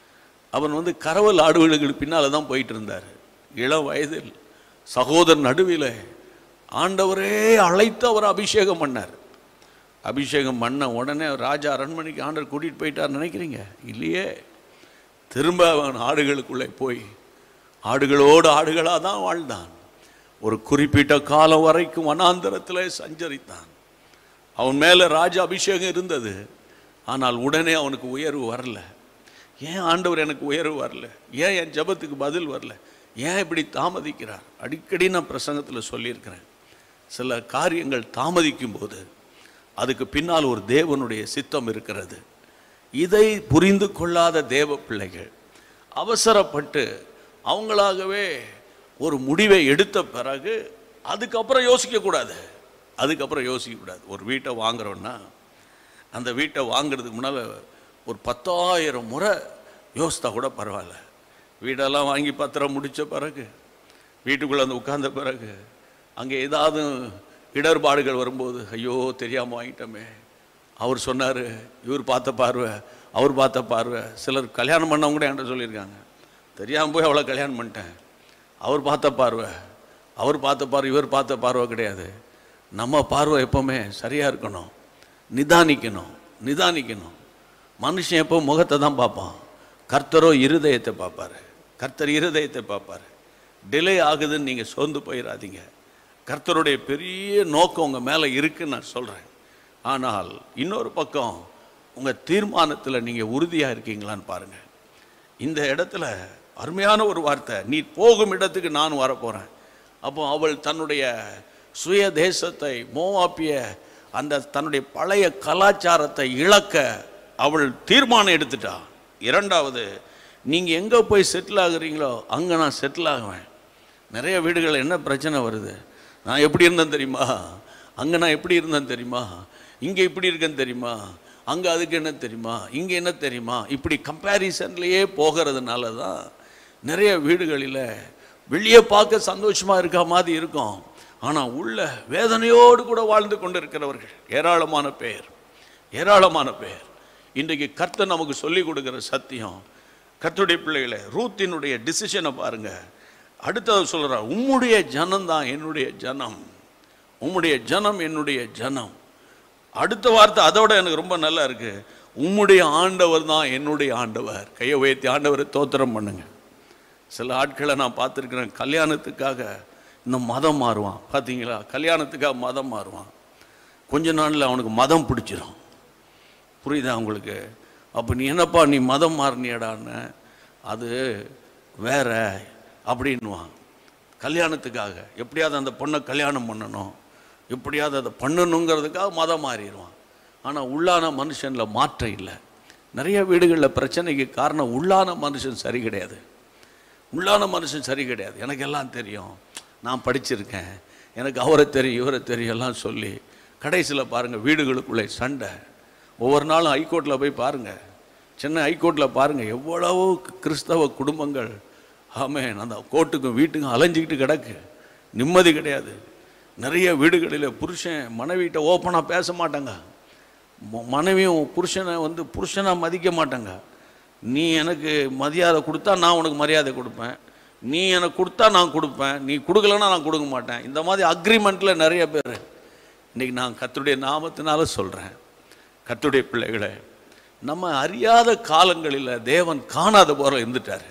அவன் வந்து கரவல் ஆடுகளுக்கு பின்னால் தான் போயிட்டு இருந்தார் இளம் வயதில் சகோதரன் நடுவில் ஆண்டவரே அழைத்து அவர் அபிஷேகம் பண்ணார் அபிஷேகம் பண்ண உடனே ராஜா அரண்மனைக்கு ஆண்டவர் கூட்டிகிட்டு போயிட்டார் நினைக்கிறீங்க இல்லையே திரும்ப அவன் ஆடுகளுக்குள்ளே போய் ஆடுகளோடு ஆடுகளாக தான் வாழ்ந்தான் ஒரு குறிப்பிட்ட காலம் வரைக்கும் வனாந்தரத்தில் சஞ்சரித்தான் அவன் மேலே ராஜ அபிஷேகம் இருந்தது ஆனால் உடனே அவனுக்கு உயர்வு வரல ஏன் ஆண்டவர் எனக்கு உயர்வு வரல ஏன் என் ஜெபத்துக்கு பதில் வரல ஏன் இப்படி தாமதிக்கிறார் அடிக்கடி நான் பிரசங்கத்தில் சொல்லியிருக்கிறேன் சில காரியங்கள் தாமதிக்கும் போது அதுக்கு பின்னால் ஒரு தேவனுடைய சித்தம் இருக்கிறது இதை புரிந்து கொள்ளாத தேவ பிள்ளைகள் அவசரப்பட்டு அவங்களாகவே ஒரு முடிவை எடுத்த பிறகு அதுக்கப்புறம் யோசிக்கக்கூடாது அதுக்கப்புறம் யோசிக்கக்கூடாது ஒரு வீட்டை வாங்குறோன்னா அந்த வீட்டை வாங்குறதுக்கு முன்னால் ஒரு பத்தாயிரம் முறை யோசித்தா கூட பரவாயில்ல வீடெல்லாம் வாங்கி பத்திரம் முடித்த பிறகு வீட்டுக்குள்ளே வந்து உட்கார்ந்த பிறகு அங்கே ஏதாவது இடர்பாடுகள் வரும்போது ஐயோ தெரியாமல் வாங்கிட்டோமே அவர் சொன்னார் இவர் பார்த்த பார்வை அவர் பார்த்த பார்வை சிலர் கல்யாணம் பண்ணவங்க கூட என்கிட்ட சொல்லியிருக்காங்க தெரியாமல் போய் அவ்வளோ கல்யாணம் பண்ணிட்டேன் அவர் பார்த்த பார்வை அவர் பார்த்த பார்வை இவர் பார்த்த பார்வை கிடையாது நம்ம பார்வை எப்போவுமே சரியாக இருக்கணும் நிதானிக்கணும் நிதானிக்கணும் மனுஷன் எப்போ முகத்தை தான் பார்ப்பான் கர்த்தரோ இருதயத்தை பார்ப்பாரு கர்த்தர் இருதயத்தை பார்ப்பாரு டிலே ஆகுதுன்னு நீங்கள் சோர்ந்து போயிடாதீங்க கர்த்தருடைய பெரிய நோக்கம் உங்கள் மேலே இருக்குன்னு நான் சொல்கிறேன் ஆனால் இன்னொரு பக்கம் உங்கள் தீர்மானத்தில் நீங்கள் உறுதியாக இருக்கீங்களான்னு பாருங்கள் இந்த இடத்துல அருமையான ஒரு வார்த்தை நீ போகும் இடத்துக்கு நான் வரப்போகிறேன் அப்போ அவள் தன்னுடைய சுய தேசத்தை மோவாப்பிய அந்த தன்னுடைய பழைய கலாச்சாரத்தை இழக்க அவள் தீர்மானம் எடுத்துட்டா இரண்டாவது நீங்கள் எங்கே போய் செட்டில் ஆகுறீங்களோ அங்கே நான் செட்டில் ஆகுவேன் நிறைய வீடுகளில் என்ன பிரச்சனை வருது நான் எப்படி இருந்தேன் தெரியுமா அங்கே நான் எப்படி இருந்தேன் தெரியுமா இங்கே இப்படி இருக்கேன்னு தெரியுமா அங்கே அதுக்கு என்ன தெரியுமா இங்கே என்ன தெரியுமா இப்படி கம்பேரிசன்லேயே போகிறதுனால தான் நிறைய வீடுகளில் வெளியே பார்க்க சந்தோஷமாக இருக்க மாதிரி இருக்கும் ஆனால் உள்ள வேதனையோடு கூட வாழ்ந்து கொண்டு இருக்கிறவர்கள் ஏராளமான பேர் ஏராளமான பேர் இன்றைக்கு கர்த்தர் நமக்கு சொல்லி கொடுக்குற சத்தியம் கர்த்தருடைய பிள்ளைகளை ரூத்தினுடைய டிசிஷனை பாருங்க அடுத்தது சொல்கிறார் உம்முடைய ஜனம்தான் என்னுடைய ஜனம் உம்முடைய ஜனம் என்னுடைய ஜனம் அடுத்த வார்த்தை அதோட எனக்கு ரொம்ப நல்லா இருக்கு உம்முடைய ஆண்டவர் தான் என்னுடைய ஆண்டவர் கையை உயர்த்தி ஆண்டவரை தோத்திரம் பண்ணுங்க சில ஆட்களை நான் பார்த்துருக்கிறேன் கல்யாணத்துக்காக இந்த மதம் மாறுவான் பார்த்தீங்களா கல்யாணத்துக்காக மதம் மாறுவான் கொஞ்ச நாளில் அவனுக்கு மதம் பிடிச்சிரும் புரியுதா உங்களுக்கு அப்போ நீ என்னப்பா நீ மதம் மாறினியடான்னு அது வேற அப்படின்வான் கல்யாணத்துக்காக எப்படியாவது அந்த பொண்ணை கல்யாணம் பண்ணணும் எப்படியாவது அதை பண்ணணுங்கிறதுக்காக மதம் மாறிடுவான் ஆனால் உள்ளான மனுஷனில் மாற்றம் இல்லை நிறைய வீடுகளில் பிரச்சனைக்கு காரணம் உள்ளான மனுஷன் சரி கிடையாது உள்ளான மனுஷன் சரி கிடையாது எனக்கு எல்லாம் தெரியும் நான் படிச்சிருக்கேன் எனக்கு அவரை தெரியும் இவரை தெரியும் எல்லாம் சொல்லி கடைசியில் பாருங்கள் வீடுகளுக்குள்ளே சண்டை ஒவ்வொரு நாளும் ஹைகோர்ட்டில் போய் பாருங்கள் சென்னை ஹைகோர்ட்டில் பாருங்கள் எவ்வளவோ கிறிஸ்தவ குடும்பங்கள் ஆமென் அந்த கோர்ட்டுக்கும் வீட்டுக்கும் அலைஞ்சிக்கிட்டு கிடக்கு நிம்மதி கிடையாது நிறைய வீடுகளில் புருஷன் மனைவிட்ட ஓப்பனாக பேச மாட்டாங்க ம- மனைவியும் புருஷனை வந்து புருஷனாக மதிக்க மாட்டாங்க நீ எனக்கு மரியாதை கொடுத்தா நான் உனக்கு மரியாதை கொடுப்பேன் நீ எனக்கு கொடுத்தா நான் கொடுப்பேன் நீ கொடுக்கலன்னா நான் கொடுக்க மாட்டேன் இந்த மாதிரி அக்ரிமெண்ட்டில் நிறைய பேர் இன்றைக்கி நான் கர்த்தருடைய நாமத்தினால சொல்கிறேன் கர்த்தருடைய பிள்ளைகளை நம்ம அறியாத காலங்களில் தேவன் காணாத போல இருந்துட்டார்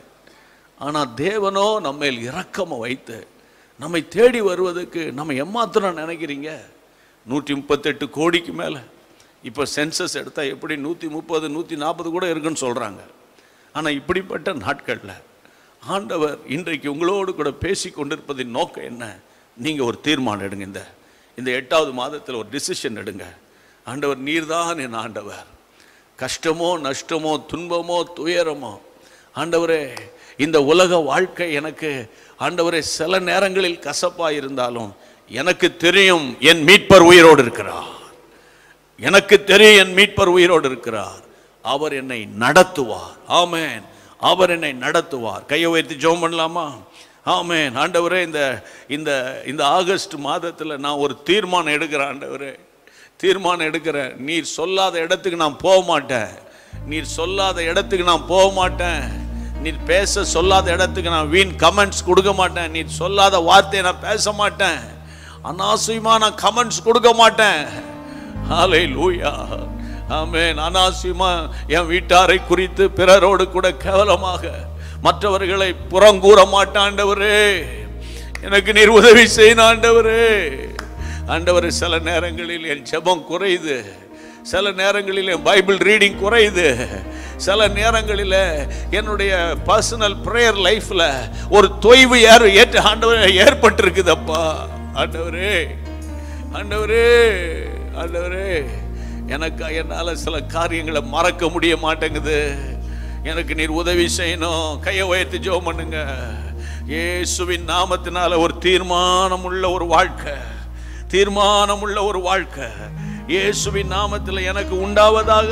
ஆனால் தேவனோ நம்மேல் இரக்கமாக வைத்து நம்மை தேடி வருவதற்கு நம்ம எம்மாத்திரம் நினைக்கிறீங்க நூற்றி முப்பத்தெட்டு கோடிக்கு மேலே இப்போ சென்சஸ் எடுத்தால் எப்படி நூற்றி முப்பது நூற்றி நாற்பது கூட இருக்குன்னு சொல்கிறாங்க ஆனால் இப்படிப்பட்ட நாட்களில் ஆண்டவர் இன்றைக்கு உங்களோடு கூட பேசி கொண்டிருப்பதின் நோக்கம் என்ன நீங்கள் ஒரு தீர்மானம் எடுங்க இந்த இந்த எட்டாவது மாதத்தில் ஒரு டிசிஷன் எடுங்க ஆண்டவர் நீர்தான் என் ஆண்டவர் கஷ்டமோ நஷ்டமோ துன்பமோ துயரமோ ஆண்டவரே இந்த உலக வாழ்க்கை எனக்கு ஆண்டவரே சில நேரங்களில் கசப்பாக இருந்தாலும் எனக்கு தெரியும் என் மீட்பர் உயிரோடு இருக்கிறார் எனக்கு தெரியும் என் மீட்பர் உயிரோடு இருக்கிறார் அவர் என்னை நடத்துவார் ஆமென் அவர் என்னை நடத்துவார் கையை உயர்த்தி ஜெபம் பண்ணலாமா ஆமென் ஆண்டவரே இந்த இந்த இந்த ஆகஸ்ட் மாதத்தில் நான் ஒரு தீர்மானம் எடுக்கிறேன் ஆண்டவரே தீர்மானம் எடுக்கிறேன் நீர் சொல்லாத இடத்துக்கு நான் போக மாட்டேன் நீர் சொல்லாத இடத்துக்கு நான் போக மாட்டேன் நீர் பேச சொல்லாத இடத்துக்கு நான் வீண் கமெண்ட்ஸ் கொடுக்க மாட்டேன் நீர் சொல்லாத வார்த்தையை நான் பேச மாட்டேன் அனாவசியமா நான் கமெண்ட்ஸ் கொடுக்க மாட்டேன் ஹாலே லூயா ஆமென் அனாவசியமா என் வீட்டாரை குறித்து பிறரோடு கூட கேவலமாக மற்றவர்களை புறங்கூற மாட்டாண்டவரே எனக்கு நீர் உதவி செய்யணும் ஆண்டவரே ஆண்டவர் சில நேரங்களில் என் ஜெபம் குறையுது சில நேரங்களில் என் பைபிள் ரீடிங் குறையுது சில நேரங்களில் என்னுடைய பர்சனல் ப்ரேயர் லைஃப்பில் ஒரு தொய்வு ஏற ஏற்ற ஆண்டவர் ஏற்பட்டிருக்குதப்பா ஆண்டவரே ஆண்டவரே ஆண்டவரே எனக்கு என்னால் சில காரியங்களை மறக்க முடிய மாட்டேங்குது எனக்கு நீர் உதவி செய்யணும் கையை உயர்த்தி ஜெபம் பண்ணுங்க இயேசுவின் நாமத்தினால ஒரு தீர்மானம் உள்ள ஒரு வாழ்க்கை தீர்மானம் உள்ள ஒரு வாழ்க்கை இயேசுவின் நாமத்தில் எனக்கு உண்டாவதாக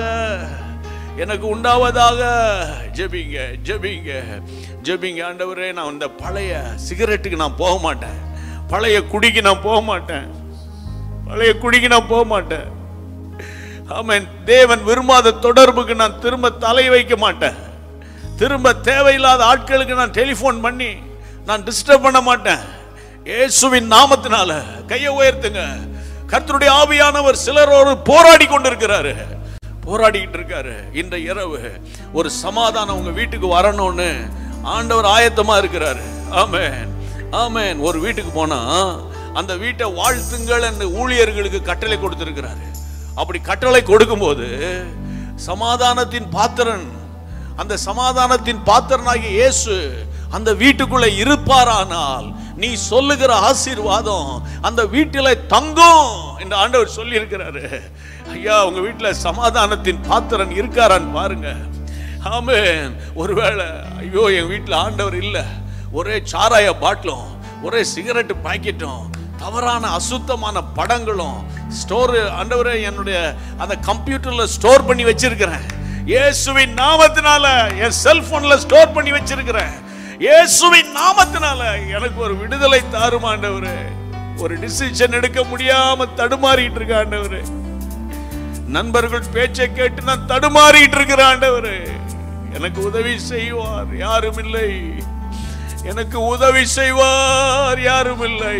எனக்கு உண்டாவதாக ஜெபிங்க ஜெபிங்க ஜெபிங்க ஆண்டவரே நான் இந்த பழைய சிகரெட்டுக்கு நான் போக மாட்டேன் பழைய குடிக்கு நான் போக மாட்டேன் பழைய குடிக்கு நான் போக மாட்டேன் ஆமென் தேவன் விரும்பாத தொடர்புக்கு நான் திரும்ப தலை வைக்க மாட்டேன் திரும்ப தேவையில்லாத ஆட்களுக்கு நான் டெலிஃபோன் பண்ணி நான் டிஸ்டர்ப் பண்ண மாட்டேன் இயேசுவின் நாமத்தினால கையை உயர்த்துங்க கர்த்தருடைய ஆவியானவர் சிலரோடு போராடி கொண்டிருக்கிறாரு போராடிக்கிட்டு இருக்காரு இந்த இரவு ஒரு சமாதானம் உங்க வீட்டுக்கு வரணும்னு ஆண்டவர் ஆயத்தமா இருக்கிறாரு ஆமென் ஆமென் ஒரு வீட்டுக்கு போனா அந்த வீட்டை வாழ்த்துங்கள் என்று ஊழியர்களுக்கு கட்டளை கொடுத்திருக்கிறாரு அப்படி கட்டளை கொடுக்கும்போது சமாதானத்தின் பாத்திரன் அந்த சமாதானத்தின் பாத்திரனாகிய இயேசு அந்த வீட்டுக்குள்ள இருப்பாரானால் நீ சொல்லுகிற ஆசீர்வாதம் அந்த வீட்டில தங்கும் என்று ஆண்டவர் சொல்லி இருக்கிறாரு ஐயா உங்க வீட்டுல சமாதானத்தின் பாத்திரன் இருக்காரான்னு பாருங்க ஆமென் ஒருவேளை ஐயோ என் வீட்டில் ஆண்டவர் இல்லை ஒரே சாராய பாட்டிலும் ஒரே சிகரெட் பாக்கெட்டும் தவறான அசுத்தமான படங்களும் ஸ்டோர் ஆண்டவரே என்னுடைய அந்த கம்ப்யூட்டர்ல ஸ்டோர் பண்ணி வச்சிருக்கிறேன் இயேசுவின் நாமத்தினால என் செல்போன்ல ஸ்டோர் பண்ணி வச்சிருக்கிறேன் இயேசுவின் நாமத்தினால எனக்கு ஒரு விடுதலை தாரும் ஆண்டவரே ஒரு டிசிஷன் எடுக்க முடியாம தடுமாறிட்டு இருக்க ஆண்டவரே நண்பர்கள் பேச்சை கேட்டு நான் தடுமாறிட்டு இருக்கிறேன் ஆண்டவரே எனக்கு உதவி செய்வார் யாரும் இல்லை எனக்கு உதவி செய்வார் யாரும் இல்லை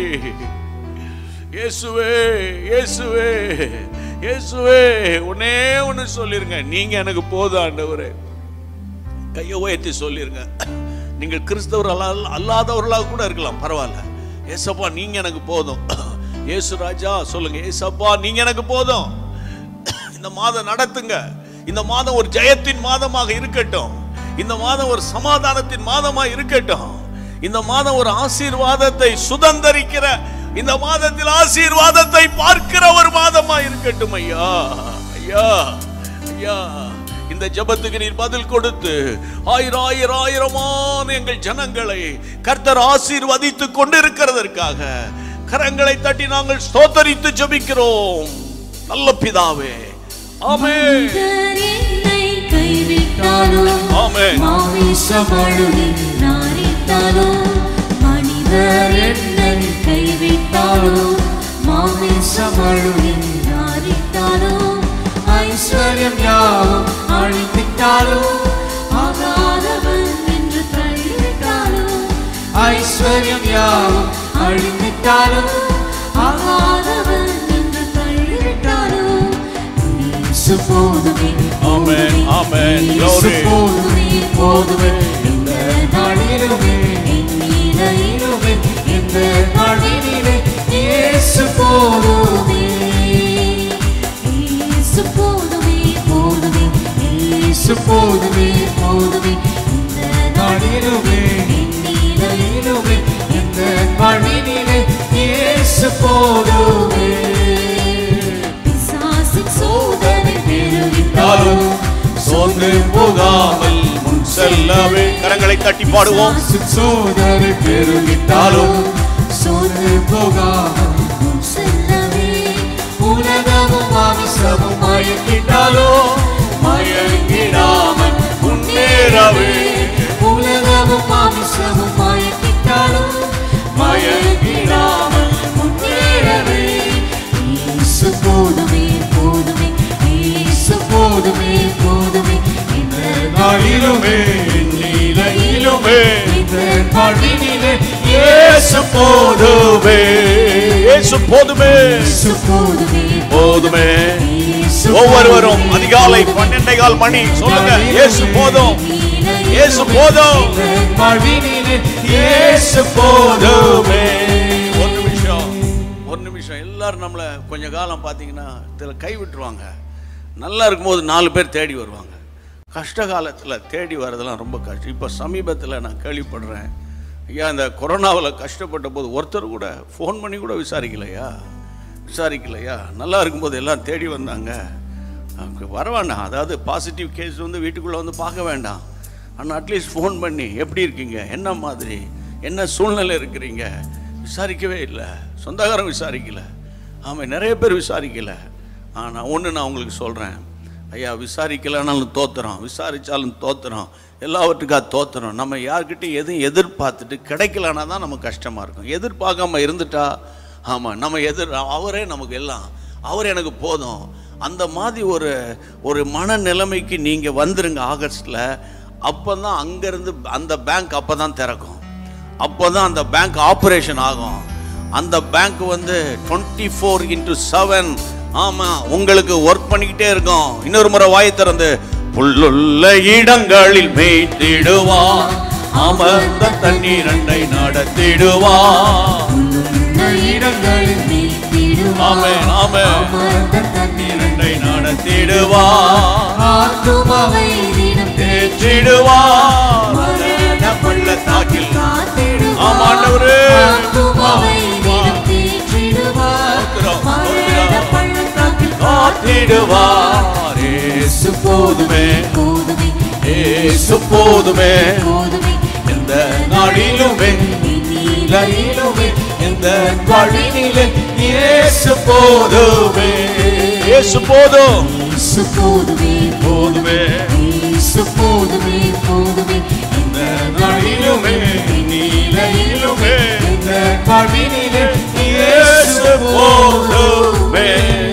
இயேசுவே இயேசுவே இயேசுவே ஒன்னே ஒன்று சொல்லிருங்க நீங்க எனக்கு போதும் ஆண்டவரே கையை உயர்த்தி சொல்லிருங்க நீங்கள் கிறிஸ்தவர் அல்லா- அல்லாதவர்களாக கூட இருக்கலாம் பரவாயில்ல ஏசப்பா நீங்க எனக்கு போதும் இயேசு ராஜா சொல்லுங்க ஏசப்பா நீங்க எனக்கு போதும் இந்த மாதம் நடத்துங்க இந்த மாதம் ஒரு ஜெயத்தின் மாதமாக இருக்கட்டும் இந்த மாதம் ஒரு சமாதானத்தின் மாதமாக இருக்கட்டும் இந்த மாதம் ஒரு ஆசீர்வாதத்தை சுதந்தரிக்கிற இந்த மாதத்தில் ஆசீர்வாதத்தை பார்க்கிற ஒரு மாதமா இருக்கட்டும் ஐயா ஐயா ஐயா இந்த ஜெபத்துக்கு நீர் பதில் கொடுத்து ஆயிரம் ஆயிரம் ஆயிரமான எங்கள் ஜனங்களை கர்த்தர் ஆசீர்வதித்துக் கொண்டிருக்கிறதற்காக கரங்களை தட்டி நாங்கள் ஸ்தோத்தரித்து ஜெபிக்கிறோம் நல்ல பிதாவே ஆமென் மனிதர் என்னை கைவிட்டாலும் ஆமென். மாமிசமழுவில் நாரித்தாலும் மனிதர் என்னை கைவிட்டாலும் மாமிசமழுவில் நாரித்தாலும் ஐஸ்வர்யம் யாவும் அழித்திட்டாலும் ஆகாதவன் என்று தள்ளிவிட்டாலும் ஐஸ்வர்யம் யாவும் அழிந்திட்டாலும் ஆகாதவன் என்று தள்ளிவிட்டாலும் இயேசு போதுமே ஆமென், ஆமென். இயேசு Glory. போதுமே போதுமே இந்த நாளிலுமே எண்ணிலையிலுமே இந்த நாளிலே இயேசு போதுமே இயேசு போதுமே போதுமே இயேசு போதுமே போதுமே இந்த நாளிலுமே முன்னேறவே கரங்களை தட்டி பாடுவோம் சோதனை பெருகிட்டாலும் சோர்ந்து போகாமல் முன் செல்லவே உலகமும் மாமிசமும் மயக்கிட்டாலும் மயங்கிடாமல் முன்னேறவே உலகமும் மாமிசமும் மயக்கிட்டாலும் மயங்கிடாமல் முன்னேறவே இயேசு போதுமே போதுமே இயேசு போதுமே போதுமே இந்த நாளிலுமே நிலையிலுமே இந்த வாழ்வினிலே இயேசு போதுமே இயேசு போதுமே இயேசு போதுமே போதுமே இயேசு ஒவ்வொருவரும் அதிகாலை பன்னெண்டே கால் மணி சொல்லுங்க இயேசு போதும் இயேசு போதும் வாழ்வினிலே இயேசு போதுமே ஒரு நிமிஷம் ஒரு நிமிஷம் எல்லாரும் நம்மளை கொஞ்ச காலம் பார்த்தீங்கன்னா இதில் கை விட்டுருவாங்க நல்லா இருக்கும்போது நாலு பேர் தேடி வருவாங்க கஷ்ட காலத்தில் தேடி வர்றதெல்லாம் ரொம்ப கஷ்டம் இப்போ சமீபத்தில் நான் கேள்விப்படுறேன் ஐயா இந்த கொரோனாவில் கஷ்டப்பட்ட போது ஒருத்தர் கூட ஃபோன் பண்ணி கூட விசாரிக்கலையா விசாரிக்கலையா நல்லா இருக்கும்போது எல்லாம் தேடி வந்தாங்க அவங்க வர வேண்டாம் அதாவது பாசிட்டிவ் கேஸ் வந்து வீட்டுக்குள்ளே வந்து பார்க்க வேண்டாம் ஆனால் அட்லீஸ்ட் ஃபோன் பண்ணி எப்படி இருக்கீங்க என்ன மாதிரி என்ன சூழ்நிலை இருக்கிறீங்க விசாரிக்கவே இல்லை சொந்தக்காரன் விசாரிக்கல ஆமாம் நிறைய பேர் விசாரிக்கல ஆனால் ஒன்று நான் உங்களுக்கு சொல்கிறேன் ஐயா விசாரிக்கலைனாலும் தோத்துறோம் விசாரித்தாலும் தோத்துறோம் எல்லாவற்றுக்கா தோத்துறோம் நம்ம யார்கிட்டையும் எதுவும் எதிர்பார்த்துட்டு கிடைக்கலனா தான் நமக்கு கஷ்டமாக இருக்கும் எதிர்பார்க்காம இருந்துட்டா ஆமாம் நம்ம எதிர் அவரே நமக்கு எல்லாம் அவர் எனக்கு போதும் அந்த மாதிரி ஒரு ஒரு மனநிலைமைக்கு நீங்கள் வந்துருங்க ஆகஸ்டில் அப்போ தான் அங்கேருந்து அந்த பேங்க் அப்போ தான் திறக்கும் அப்போ தான் அந்த பேங்க் ஆப்ரேஷன் ஆகும் அந்த பேங்க் வந்து டுவெண்ட்டி ஃபோர் இன்ட்டு செவன் ஆமாம் உங்களுக்கு ஒர்க் பண்ணிக்கிட்டே இருக்கும் இன்னொரு முறை வாய் திறந்து புல்லுள்ள இடங்களில் மேய்த்திடுவான் அமர்ந்த தண்ணீரண்டை நடத்திடுவான் இடங்களில் நீத்திடுவார் ஆமென், ஆமென். அமர்ந்த தண்ணீர் இரண்டை நடத்திடுவான் ஆத்துமாவை தினம் தேற்றிடுவான் மரண பள்ளத்தாக்கில் ஆம் ஆண்டவரே. ஆத்துமாவை தினம் தேற்றிடுவார் ஸ்தோத்திரம், மரண ஸ்தோத்திரம். பள்ளத்தாக்கில் காத்திடுவார் இயேசு போதுமே போதுமே இயேசு போதுமே போதுமே எந்த நாளிலுமே நீலையிலுமே எந்த வாழ்வினிலே இயேசு போதுமே இயேசு போதும் இயேசு போதுமே போதுமே இயேசு போதுமே போதுமே எந்த நாளிலுமே நீலையிலுமே இந்த வாழ்வினிலே இயேசு போதுமே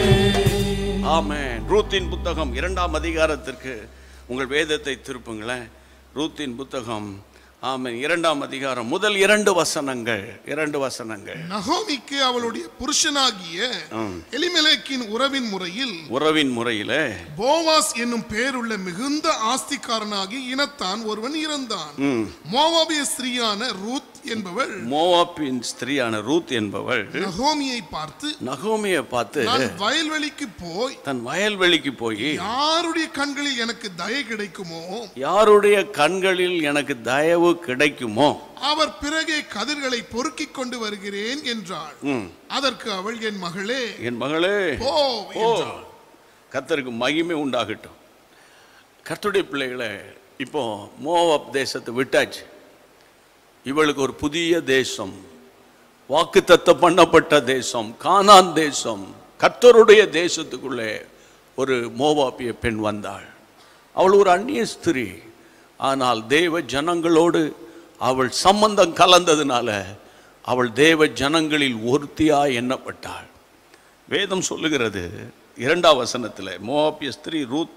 ஆமென் ரூத்தின் புத்தகம் இரண்டாம் அதிகாரத்திற்கு உங்கள் வேதத்தை திருப்புங்களேன் ரூத்தின் புத்தகம் ஆமென் இரண்டாம் அதிகாரம் முதல் இரண்டு வசனங்கள் இரண்டு வசனங்கள் நகோமிக்கு அவளுடைய புருஷனாகிய ம். எலிமெலேக்கின் உறவின் முறையில் உறவின் முறையிலே போவாஸ் என்னும் பெயருள்ள மிகுந்த ஆஸ்திக்காரனாகி இனத்தான் ஒருவன் இருந்தான் ம், மோவாபிய ஸ்திரீயான ரூத் என்பவள் மோவாப்பின் ஸ்திரீயான ரூத் என்பவள் நகோமியை பார்த்து நகோமியை பார்த்து நான் வயல்வெளிக்கு போய் தன் வயல்வெளிக்கு போய் யாருடைய கண்களில் எனக்கு தயை கிடைக்குமோ யாருடைய கண்களில் எனக்கு தயவு கிடைக்குமோ அவர் பிறகே கதிர்களை பொறுக்கிக் கொண்டு வருகிறேன் என்றாள் ம், அதற்கு அவள் என் மகளே என் மகளே போ ஓ என்றாள் கர்த்தருக்கு மகிமை உண்டாகட்டும் கர்த்தருடைய பிள்ளைகளை இப்போ மோவாப் தேசத்தை விட்டாச்சு இவளுக்கு ஒரு புதிய தேசம் வாக்குத்தத்த பண்ணப்பட்ட தேசம் கானான் தேசம் கர்த்தருடைய தேசத்துக்குள்ளே ஒரு மோவாப்பிய பெண் வந்தாள் அவள் ஒரு அந்நிய ஸ்திரீ ஆனால் தேவ ஜனங்களோடு அவள் சம்பந்தம் கலந்ததுனால அவள் தேவ ஜனங்களில் ஒருத்தியாய் எண்ணப்பட்டாள் வேதம் சொல்லுகிறது இரண்டாம் வசனத்தில் மோவாப்பிய ஸ்திரீ ரூத்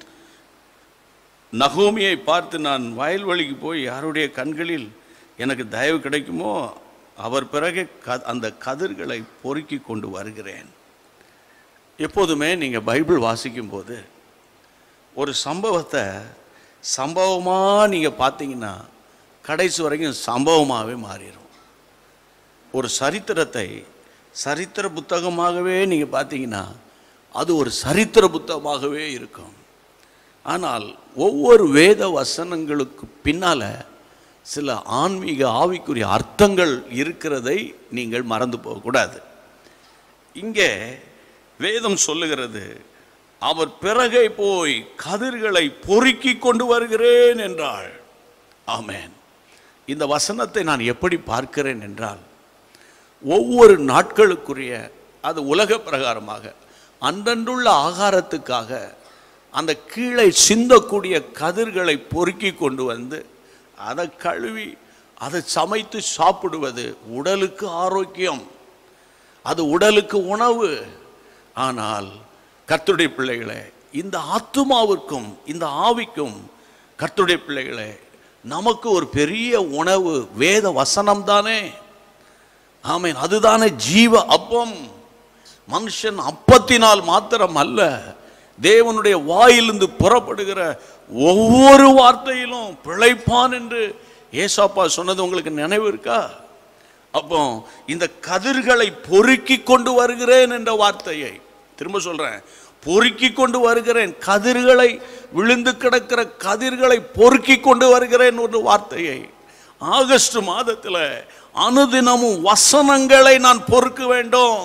நகோமியை பார்த்து நான் வயல்வெளிக்கு போய் யாருடைய கண்களில் எனக்கு தயவு கிடைக்குமோ அவர் பிறகு க அந்த கதிர்களை பொறுக்கி கொண்டு வருகிறேன் எப்போதுமே நீங்கள் பைபிள் வாசிக்கும்போது ஒரு சம்பவத்தை சம்பவமாக நீங்கள் பார்த்தீங்கன்னா கடைசி வரைக்கும் சம்பவமாகவே மாறிடும் ஒரு சரித்திரத்தை சரித்திர புத்தகமாகவே நீங்கள் பார்த்தீங்கன்னா அது ஒரு சரித்திர புத்தகமாகவே இருக்கும் ஆனால் ஒவ்வொரு வேத வசனங்களுக்கு பின்னால சில ஆன்மீக ஆவிக்குரிய அர்த்தங்கள் இருக்கிறதை நீங்கள் மறந்து போகக்கூடாது இங்கே வேதம் சொல்லுகிறது அவர் பிறகை போய் கதிர்களை பொறுக்கி கொண்டு வருகிறேன் என்றாள் ஆமென் இந்த வசனத்தை நான் எப்படி பார்க்கிறேன் என்றால் ஒவ்வொரு நாட்களுக்குரிய அது உலக பிரகாரமாக அன்றன்றுள்ள ஆகாரத்துக்காக அந்த கீழே சிந்தக்கூடிய கதிர்களை பொறுக்கி கொண்டு வந்து அதை கழுவி அதை சமைத்து சாப்பிடுவது உடலுக்கு ஆரோக்கியம் அது உடலுக்கு உணவு ஆனால் கர்த்தருடைய பிள்ளைகளே இந்த ஆத்துமாவிற்கும் இந்த ஆவிக்கும் கர்த்தருடைய பிள்ளைகளே நமக்கு ஒரு பெரிய உணவு வேத வசனம் தானே ஆமென் அதுதானே ஜீவ அப்பம் மனுஷன் அப்பத்தினால் மாத்திரம் அல்ல தேவனுடைய வாயிலிருந்து புறப்படுகிற ஒவ்வொரு வார்த்தையிலும் பிழைப்பான் என்று ஏசாப்பா சொன்னது உங்களுக்கு நினைவு இருக்கா அப்போ இந்த கதிர்களை பொறுக்கி கொண்டு வருகிறேன் என்ற வார்த்தையை திரும்ப சொல்றேன் பொறுக்கி கொண்டு வருகிறேன் கதிர்களை விழுந்து கிடக்கிற கதிர்களை பொறுக்கி கொண்டு வருகிறேன் ஒரு வார்த்தையை ஆகஸ்ட் மாதத்தில் அனுதினமும் வசனங்களை நான் பொறுக்க வேண்டும்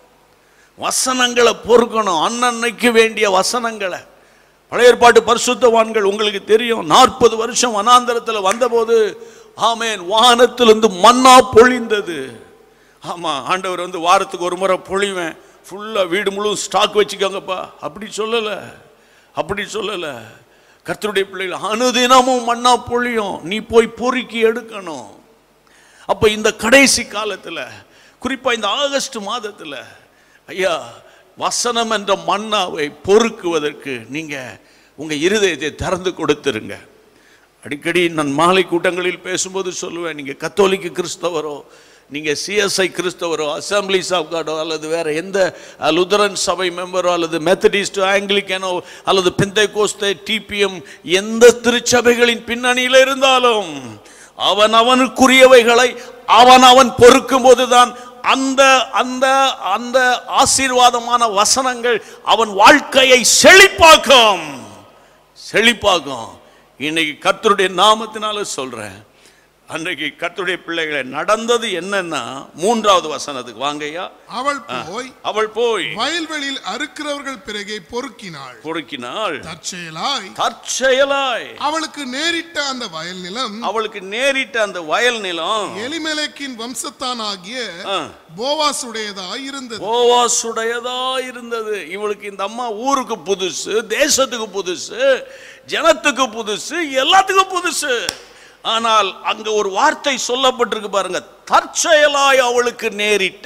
வசனங்களை பொறுக்கணும் அன்னன்னைக்கு வேண்டிய வசனங்களை பழைய ஏற்பாட்டு பரிசுத்தவான்கள் உங்களுக்கு தெரியும் நாற்பது வருஷம் வனாந்தரத்தில் வந்தபோது ஆமேன் வானத்திலிருந்து மன்னா பொழிந்தது ஆமா ஆண்டவர் வந்து வாரத்துக்கு ஒரு முறை பொழிவேன் ஃபுல்லாக வீடு முழு ஸ்டாக் வச்சுக்கோங்கப்பா அப்படி சொல்லலை அப்படி சொல்லலை கர்த்தருடைய பிள்ளைகள் அனுதினமும் மண்ணா பொழியும் நீ போய் பொறுக்கி எடுக்கணும் அப்போ இந்த கடைசி காலத்தில் குறிப்பாக இந்த ஆகஸ்ட் மாதத்தில் ஐயா வசனம் என்ற மன்னாவை பொறுக்குவதற்கு நீங்கள் உங்கள் இருதயத்தை திறந்து கொடுத்துருங்க அடிக்கடி நான் மாலை கூட்டங்களில் பேசும்போது சொல்லுவேன் நீங்கள் கத்தோலிக்க கிறிஸ்தவரோ நீங்கள் சிஎஸ்ஐ கிறிஸ்தவரோ அசம்பிளிஸ் ஆஃப் காடோ அல்லது வேற எந்த அஹ், லுதரன் சபை மெம்பரோ அல்லது மெத்தடிஸ்டோ ஆங்கிலிக்கனோ அல்லது பிந்தை கோஸ்தே டிபிஎம் எந்த திருச்சபைகளின் பின்னணியில் இருந்தாலும் அவன் அவனுக்குரியவைகளை அவன் அவன் பொறுக்கும் போதுதான் அந்த அந்த அந்த ஆசீர்வாதமான வசனங்கள் அவன் வாழ்க்கையை செழிப்பாக்கும் செழிப்பாக்கும் இன்னைக்கு கர்த்தருடைய நாமத்தினால சொல்றேன் அன்றைக்கு கர்த்தருடைய பிள்ளைகளை நடந்தது என்னன்னா மூன்றாவது வசனத்துக்கு வாங்கய்யா அவள் போய் அவள் போய் வயல்வெளியில் அறுக்கிறவர்கள் பிறகே பொறுக்கினாள் பொறுக்கினாள் தற்செயலாய் தற்செயலாய் அவளுக்கு நேரிட்ட அந்த வயல் நிலம் அவளுக்கு நேரிட்ட அந்த வயல் நிலம் எலிமெலேக்கின் வம்சத்தானாகிய ஆ, போவாசுடையதாய் இருந்தது போவாசுடையதா இருந்தது இவளுக்கு இந்த அம்மா ஊருக்கு புதுசு தேசத்துக்கு புதுசு ஜனத்துக்கு புதுசு எல்லாத்துக்கும் புதுசு ஆனால் அங்க ஒரு வார்த்தை சொல்லப்பட்டிருக்கு பாருங்க தற்செயலாய் அவளுக்கு நேரிட்ட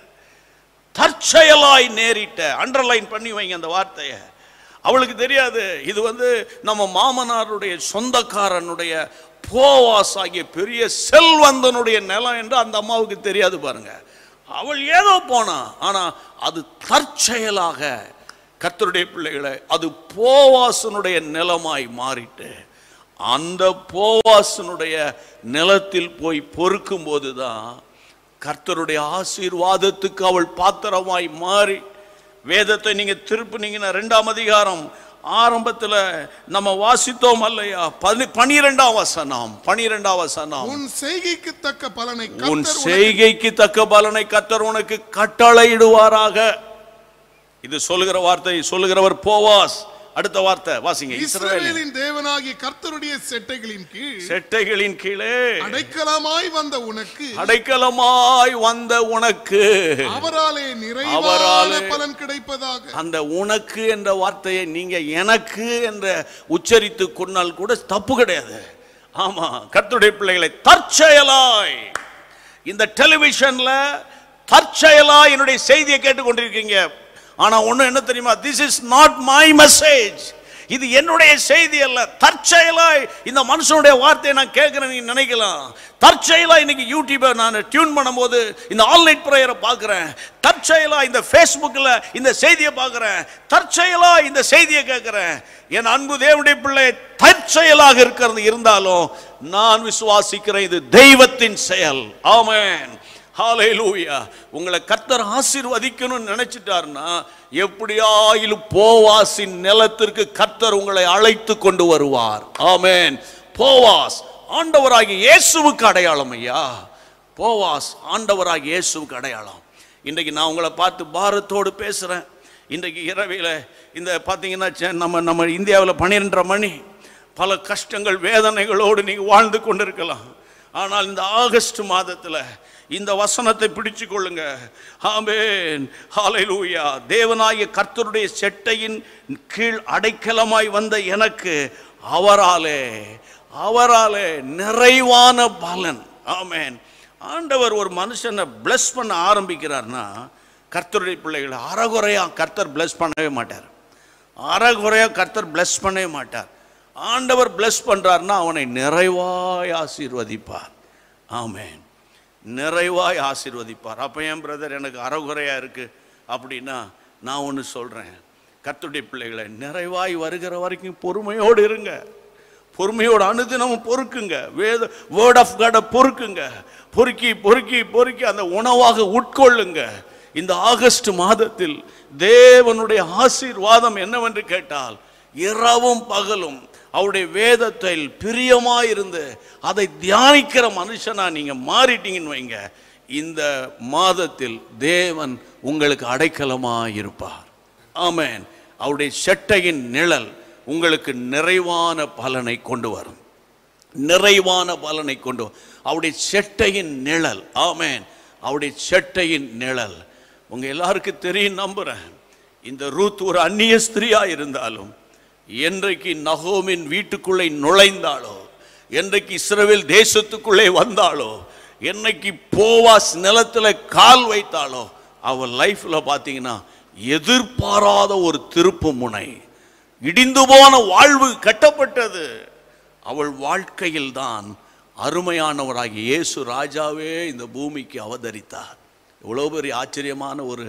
தற்செயலாய் நேரிட்ட அண்டர்லைன் பண்ணி வைங்க அந்த வார்த்தையை அவளுக்கு தெரியாது இது வந்து நம்ம மாமனாருடைய சொந்தக்காரனுடைய போவாஸ் ஆகிய பெரிய செல்வந்தனுடைய நிலம் என்று அந்த அம்மாவுக்கு தெரியாது பாருங்க அவள் ஏதோ போனா ஆனா அது தற்செயலாக கர்த்தருடைய பிள்ளைகளை அது போவாசனுடைய நிலமாய் மாறிட்டு அந்த போவாசனுடைய நிலத்தில் போய் பொறுக்கும் போதுதான் கர்த்தருடைய ஆசீர்வாதத்துக்கு அவள் பாத்திரமாய் மாறி வேதத்தை நீங்க திருப்பினீங்கன்னா ரெண்டாம் அதிகாரம் ஆரம்பத்துல நம்ம வாசித்தோம் அல்லையா பனி பனிரெண்டாம் வசனம் பனிரெண்டாம் வசனம் உன் செய்கைக்கு தக்க பலனை உன் கர்த்தர் உனக்கு செய்கைக்கு தக்க பலனை கர்த்தர் உனக்கு கட்டளையிடுவாராக இது சொல்லுகிற வார்த்தை சொல்லுகிறவர் போவாஸ் அடுத்த வார்த்தை வாசிங்க இஸ்ரவேலின் இஸ்ரவேலின் தேவனாகிய கர்த்தருடைய செட்டைகளின் கீழ் செட்டைகளின் கீழே அடைக்கலமாய் வந்த உனக்கு அடைக்கலமாய் வந்த உனக்கு அவராலே நிறைவான அவராலே பலன் கிடைப்பதாக அந்த உனக்கு என்ற வார்த்தையை நீங்க எனக்கு என்ற உச்சரித்து கொண்டால் கூட தப்பு கிடையாது ஆமா கர்த்தருடைய பிள்ளைகளை தற்செயலாய் இந்த டெலிவிஷன்ல தற்செயலாய் என்னுடைய செய்தியை கேட்டுக்கொண்டிருக்கீங்க ஆனா ஒண்ணு என்ன தெரியுமா this is not my message இது என்னுடைய செய்தி அல்ல தற்செயலாய் இந்த மனுஷனுடைய வார்த்தையை நான் கேட்கிறேன் நீங்க நினைக்கலாம் தற்செயலா இன்னைக்கு யூடியூபை நான் டியூன் பண்ணும்போது இந்த ஆன்லைன் ப்ரேயரை பார்க்குறேன் தற்செயலா இந்த ஃபேஸ்புக்கில் இந்த செய்தியை பார்க்குறேன் தற்செயலா இந்த செய்தியை கேட்குறேன் என் அன்பு தேவனுடைய பிள்ளை தற்செயலாக இருக்கிறது இருந்தாலும் நான் விசுவாசிக்கிறேன் இது தெய்வத்தின் செயல் ஆமென் ஹalleluya உங்களை கர்த்தர் ஆசீர்வதிக்கணும்னு நினைச்சிட்டாருன்னா எப்படியாயிலும் போவாசின் நிலத்திற்கு கர்த்தர் உங்களை அழைத்து கொண்டு வருவார் ஆமென் போவாஸ் ஆண்டவராகிய இயேசுவுக்கு அடையாளம் ஐயா போவாஸ் ஆண்டவராகிய இயேசுவுக்கு அடையாளம் இன்றைக்கு நான் உங்களை பார்த்து பாரத்தோடு பேசுகிறேன் இன்றைக்கு இரவில் இந்த பார்த்தீங்கன்னா செ- நம்ம நம்ம இந்தியாவில் பன்னிரெண்டரை மணி பல கஷ்டங்கள் வேதனைகளோடு நீங்க வாழ்ந்து கொண்டிருக்கலாம் ஆனால் இந்த ஆகஸ்ட் மாதத்துல இந்த வசனத்தை பிடிச்சு கொள்ளுங்க ஆமென் ஹalleluya தேவனாகிய கர்த்தருடைய செட்டையின் கீழ் அடைக்கலமாய் வந்த எனக்கு அவராலே அவராலே நிறைவான பலன் ஆமென் ஆண்டவர் ஒரு மனுஷனை bless பண்ண ஆரம்பிக்கிறார்னா கர்த்தருடைய பிள்ளைகளை அறகுறையா கர்த்தர் bless பண்ணவே மாட்டார் அறகுறையா கர்த்தர் bless பண்ணவே மாட்டார் ஆண்டவர் bless பண்றார்னா அவனை நிறைவாய் ஆசீர்வதிப்பார் ஆமென் நிறைவாய் ஆசீர்வதிப்பார் அப்போ ஏன் பிரதர் எனக்கு அறகுறையா இருக்கு அப்படின்னா நான் ஒன்று சொல்றேன் கர்த்தருடைய பிள்ளைகளை நிறைவாய் வருகிற வரைக்கும் பொறுமையோடு இருங்க பொறுமையோடு அனுதினமும் பொறுக்குங்க வேத வேர்ட் ஆஃப் காடை பொறுக்குங்க பொறுக்கி பொறுக்கி பொறுக்கி அந்த உணவாக உட்கொள்ளுங்க இந்த ஆகஸ்ட் மாதத்தில் தேவனுடைய ஆசீர்வாதம் என்னவென்று கேட்டால் இரவும் பகலும் அவருடைய வேதத்தில் பிரியமாயிருந்து அதை தியானிக்கிற மனுஷனா நீங்க மாறிட்டீங்கன்னு வைங்க இந்த மாதத்தில் தேவன் உங்களுக்கு அடைக்கலமாய் இருப்பார் ஆமென் அவருடைய செட்டையின் நிழல் உங்களுக்கு நிறைவான பலனை கொண்டு வரும் நிறைவான பலனை கொண்டு வரும். அவருடைய செட்டையின் நிழல் ஆமென் அவருடைய செட்டையின் நிழல் உங்க எல்லாருக்கும் தெரியும் நம்புறேன் இந்த ரூத் ஒரு அந்நிய ஸ்திரியா இருந்தாலும் என்றைக்கு நகோமின் வீட்டுக்குள்ளே நுழைந்தாளோ என்றைக்கு இஸ்ரவேல் தேசத்துக்குள்ளே வந்தாளோ என்னைக்கு போவாஸ் நிலத்துல கால் வைத்தாளோ அவள் லைஃப்ல பார்த்தீங்கன்னா எதிர்பாராத ஒரு திருப்பு முனை இடிந்து போன வாழ்வு கட்டப்பட்டது அவள் வாழ்க்கையில் தான் அருமையானவராகிய இயேசு ராஜாவே இந்த பூமிக்கு அவதரித்தார் எவ்வளோ பெரிய ஆச்சரியமான ஒரு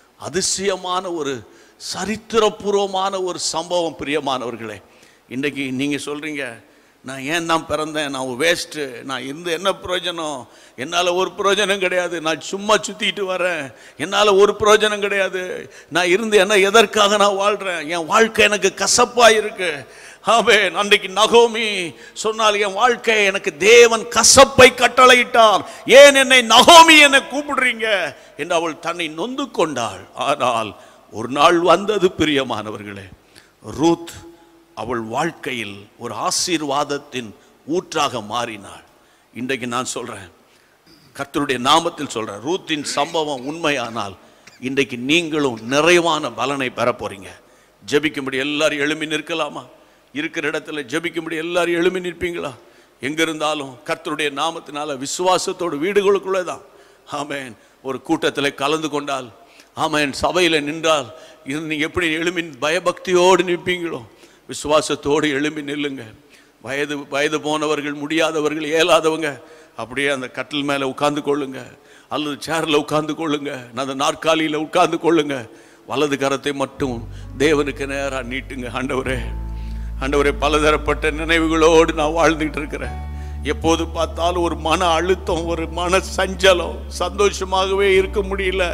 அதிசயமான ஒரு சரித்திரபூர்வமான ஒரு சம்பவம் பிரியமானவர்களே இன்றைக்கு நீங்கள் சொல்கிறீங்க நான் ஏன் தான் பிறந்தேன் நான் வேஸ்ட்டு நான் இருந்து என்ன பிரயோஜனம் என்னால் ஒரு பிரயோஜனம் கிடையாது நான் சும்மா சுற்றிட்டு வரேன் என்னால் ஒரு பிரயோஜனம் கிடையாது நான் இருந்து என்ன எதற்காக நான் வாழ்கிறேன் என் வாழ்க்கை எனக்கு கசப்பாக இருக்கு ஆமென் அன்றைக்கு நகோமி சொன்னால் என் வாழ்க்கை எனக்கு தேவன் கசப்பை கட்டளையிட்டார் ஏன் என்னை நகோமி என்னை கூப்பிடுறீங்க என்று அவள் தன்னை நொந்து கொண்டாள் ஆனால் ஒரு நாள் வந்தது பிரியமானவர்களே ரூத் அவள் வாழ்க்கையில் ஒரு ஆசீர்வாதத்தின் ஊற்றாக மாறினாள் இன்றைக்கு நான் சொல்றேன் கர்த்தருடைய நாமத்தில் சொல்றேன் ரூத்தின் சம்பவம் உண்மையானால் இன்றைக்கு நீங்களும் நிறைவான பலனை பெற போறீங்க ஜெபிக்கும்படி எல்லாரும் எழும்பி நிற்கலாமா இருக்கிற இடத்துல ஜெபிக்கும்படி எல்லாரும் எழும்பி நிற்பீங்களா எங்க இருந்தாலும் கர்த்தருடைய நாமத்தினால விசுவாசத்தோடு வீடுகளுக்குள்ளே தான் ஆமென் ஒரு கூட்டத்தில் கலந்து கொண்டால் ஆமென் சபையில் நின்றால் இது நீங்க எப்படி எழும்பி பயபக்தியோடு நிற்பீங்களோ விசுவாசத்தோடு எழும்பி நில்லுங்க வயது வயது போனவர்கள் முடியாதவர்கள் இயலாதவங்க அப்படியே அந்த கட்டில் மேலே உட்கார்ந்து கொள்ளுங்க அல்லது சேரில் உட்கார்ந்து கொள்ளுங்க அந்த நாற்காலியில் உட்கார்ந்து கொள்ளுங்க வலது கரத்தை மட்டும் தேவனுக்கு நேராக நீட்டுங்க ஆண்டவரே ஆண்டவரே பலதரப்பட்ட நினைவுகளோடு நான் வாழ்ந்துட்டு இருக்கிறேன் எப்போது பார்த்தாலும் ஒரு மன அழுத்தம் ஒரு மன சஞ்சலம் சந்தோஷமாகவே இருக்க முடியல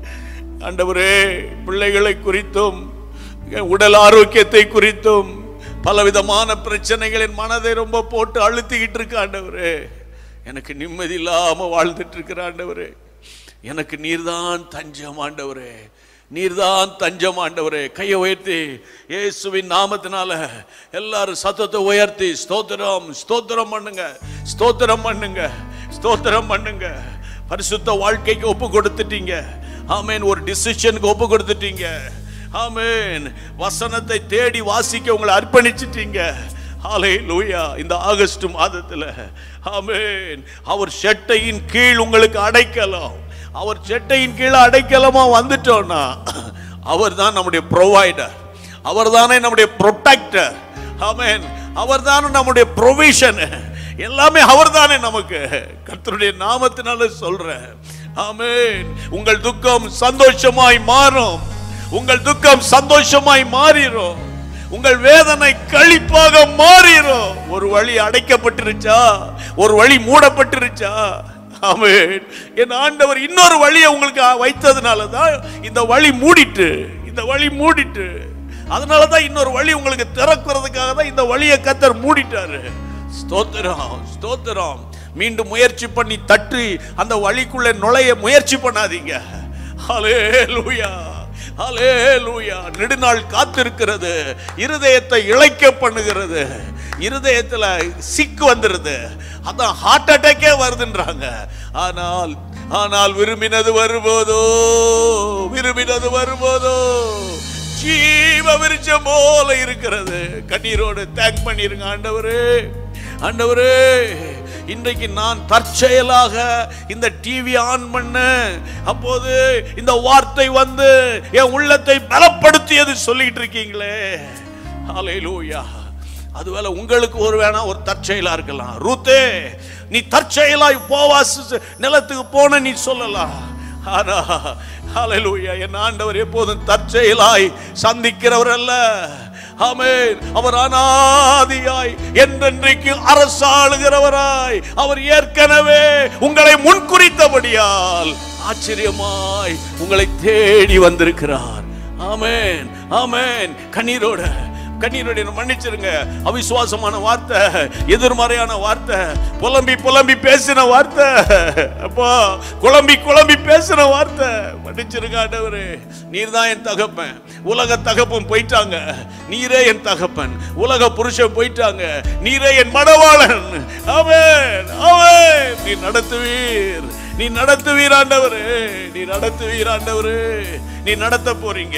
ஆண்டவரே பிள்ளைகளை குறித்தும் என் உடல் ஆரோக்கியத்தை குறித்தும் பலவிதமான பிரச்சனைகளின் மனதை ரொம்ப போட்டு அழுத்திக்கிட்டு இருக்க ஆண்டவரே எனக்கு நிம்மதி இல்லாம வாழ்ந்துட்டு இருக்கிற ஆண்டவரே எனக்கு நீர்தான் தஞ்சம் ஆண்டவரே நீர்தான் தஞ்சம் ஆண்டவரே கையை உயர்த்தி இயேசுவின் நாமத்தினால எல்லாரும் சத்தத்தை உயர்த்தி ஸ்தோத்திரம் ஸ்தோத்திரம் பண்ணுங்க ஸ்தோத்திரம் பண்ணுங்க ஸ்தோத்திரம் பண்ணுங்க பரிசுத்த வாழ்க்கைக்கு ஒப்பு கொடுத்துட்டீங்க ஆமென் ஒரு டிசிஷனுக்கு ஒப்பு கொடுத்துட்டீங்க ஆமென் வசனத்தை தேடி வாசிக்க உங்களை அர்ப்பணிச்சிட்டீங்க ஹாலே லூயா இந்த ஆகஸ்ட் மாதத்துல ஆமென் அவர் செட்டையின் கீழ் உங்களுக்கு அடைக்கலாம் அவர் செட்டையின் கீழ் அடைக்கலமா வந்துட்டோம்னா அவர் தான் நம்முடைய ப்ரொவைடர் அவர் தானே நம்முடைய ப்ரொடெக்டர் ஆமென் அவர் தானே நம்முடைய ப்ரொவிஷன் எல்லாமே அவர் தானே நமக்கு கர்த்தருடைய நாமத்தினால சொல்றேன் ஆமென் உங்கள் துக்கம் சந்தோஷமாய் மாறும் உங்கள் துக்கம் சந்தோஷமாய் மாறிடும் உங்கள் வேதனை கழிப்பாக மாறிடும் ஒரு வழி அடைக்கப்பட்டிருச்சா ஒரு வழி மூடப்பட்டிருச்சா ஆமென் என் ஆண்டவர் இன்னொரு வழியை உங்களுக்கு வைத்ததுனால தான் இந்த வழி மூடிட்டு இந்த வழி மூடிட்டு அதனால தான் இன்னொரு வழி உங்களுக்கு திறக்கிறதுக்காக தான் இந்த வழியை கத்தர் மூடிட்டாரு ஸ்தோத்திரம் ஸ்தோத்திரம் மீண்டும் முயற்சி பண்ணி தட்டி அந்த வழிக்குள்ள நுழைய முயற்சி பண்ணாதீங்க ஹalleluya ஹalleluya நெடுநாள் காத்திருக்கிறது இருதயத்தை இளைக்க பண்ணுகிறது இருதயத்துல சிக்கு வந்துருது அதான் ஹார்ட் அட்டாக்கே வருதுன்றாங்க ஆனால் ஆனால் விரும்பினது வரும்போதோ விரும்பினது வரும்போதோ ஜீவ விருட்சம் போல இருக்கிறது கண்ணீரோடு தேங்க் பண்ணிருங்க ஆண்டவரே ஆண்டவரே இன்றைக்கு நான் தற்செயலாக இந்த டிவி ஆன் பண்ண அப்போது இந்த வார்த்தை வந்து என் உள்ளத்தை பலப்படுத்தியது சொல்லிட்டு இருக்கீங்களே ஹalleluya அதுவேளை உங்களுக்கு ஒரு வேணா ஒரு தற்செயலா இருக்கலாம் ரூத்தே நீ தற்செயலாய் போவாஸ் நிலத்துக்கு போன நீ சொல்லலாம் ஆனா ஹalleluya என் ஆண்டவர் எப்போதும் தற்செயலாய் சந்திக்கிறவர் அல்ல ஆமென் அவர் அனாதியாய் என்றென்றைக்கு அரசாளுகிறவராய் அவர் ஏற்கனவே உங்களை முன்குறித்தபடியால் ஆச்சரியமாய் உங்களை தேடி வந்திருக்கிறார் ஆமென் ஆமென் கண்ணீரோட கண்ணீரோட என்னை மன்னிச்சிருங்க அவிசுவாசமான வார்த்தை எதிர்மறையான வார்த்தை புலம்பி புலம்பி பேசின வார்த்தை அப்பா குழம்பி குழம்பி பேசின வார்த்தை மன்னிச்சிருங்க ஆண்டவரே நீர் தான் என் தகப்பன் உலக தகப்பன் போயிட்டாங்க நீரே என் தகப்பன் உலக புருஷன் போயிட்டாங்க நீரே என் மணவாளன் அவன் அவன் நீ நடத்துவீர் நீ நடத்துவீர் ஆண்டவரே நீ நடத்துவீர் ஆண்டவரே நீ நடத்த போறீங்க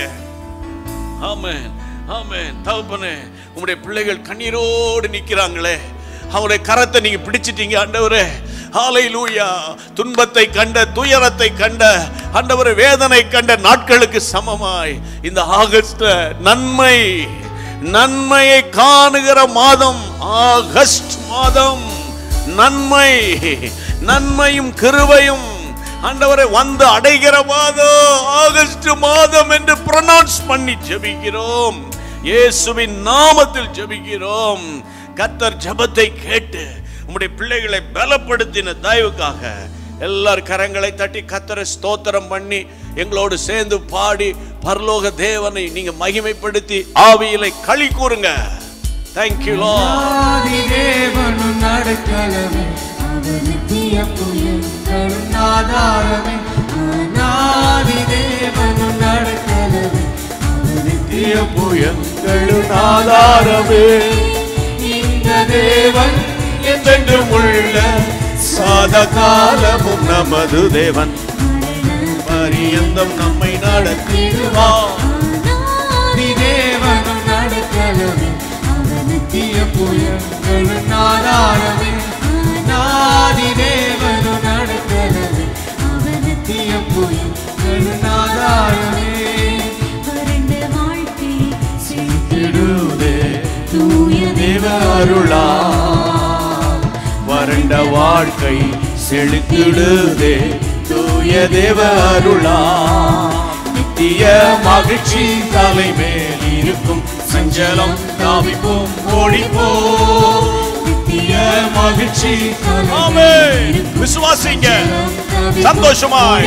ஆமென் ஆமென் தகப்பனே உங்களுடைய பிள்ளைகள் கண்ணீரோடு நிக்கிறாங்களே அவருடைய கரத்தை நீங்க பிடிச்சிட்டீங்க ஆண்டவரே ஹாலை லூயா துன்பத்தை கண்ட துயரத்தை கண்ட ஆண்டவரே வேதனை கண்ட நாட்களுக்கு சமமாய் இந்த ஆகஸ்ட் நன்மை நன்மையை காணுகிற மாதம் ஆகஸ்ட் மாதம் நன்மை நன்மையும் கிருபையும் ஆண்டவரை வந்து அடைகிற மாதம் ஆகஸ்ட் மாதம் என்று ப்ரொனவுன்ஸ் பண்ணி ஜெபிக்கிறோம் இயேசுவின் நாமத்தில் ஜெபிக்கிறோம் கத்தர் ஜெபத்தை கேட்டு உம்முடைய பிள்ளைகளை பலப்படுத்தின தயவுக்காக எல்லார் கரங்களை தட்டி கத்தரை ஸ்தோத்திரம் பண்ணி எங்களோடு சேர்ந்து பாடி பரலோக தேவனை நீங்க மகிமைப்படுத்தி ஆவியிலை களி கூறுங்க தேங்க்யூ லோ ஆதிதேவனு நடுக்கலமே அவர் நித்திய புயங்களும் ஆதாரமே ஆதிதேவனு நடுக்கலமே அவர் நித்திய புயங்களும் ஆதாரமே இந்த தேவன் என்றென்றும் உள்ள சாத காலமும் நமது தேவன் பரியந்தம் நம்மை நடத்திடுவார் ஆதிதேவனு நடுக்கலமே அவர் நித்திய புயங்களும் ஆதாரமே ஆதிதேவனு நடுக்கலமே அவர் நித்திய புயங்களும் ஆதாரமே வறண்ட வாழ்க்கை திடுதே தூய தேவ அருளா வறண்ட வாழ்க்கை செழித்திடுதே தூய தேவ அருளா நித்திய மகிழ்ச்சி தலைமேல் இருக்கும் சஞ்சலம் தாவிப்போம் ஓடிப்போம் நித்திய மகிழ்ச்சி ஆமென். விசுவாசிங்க சந்தோஷமாய்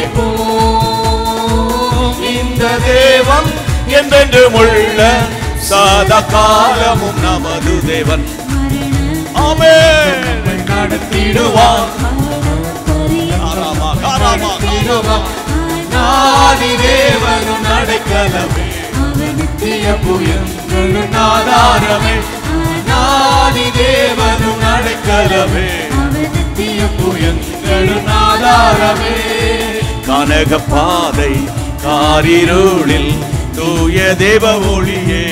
இந்த தேவன் என்றென்றும் உள்ள சாத காலமும் நமது தேவன் ஆமென் நடத்திடுவான் காராமா காராமா நடத்திடுவான் நாதி தேவனும் நடக்கலமே நித்திய புயங்களும் ஆதாரமே நாதி தேவனும் நடக்கலமே நித்திய புயங்களும் ஆதாரமே கனக பாதை காரிருளில் தூய தேவ ஒளியே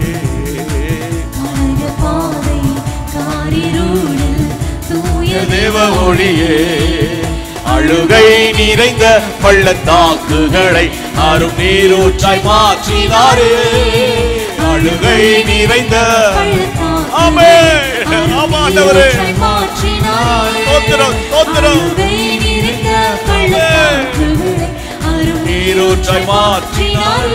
பாதை காரிருளில் தூய தேவ ஒளியே அழுகை நிறைந்த பள்ளத்தாக்குகளை அரும் நீரூற்றாய் மாற்றினாரே அழுகை நிறைந்த ஆமே ஆமா ஆண்டவரே தோத்திரம் தோத்திரம் நீரூற்றாய் மாற்றினார்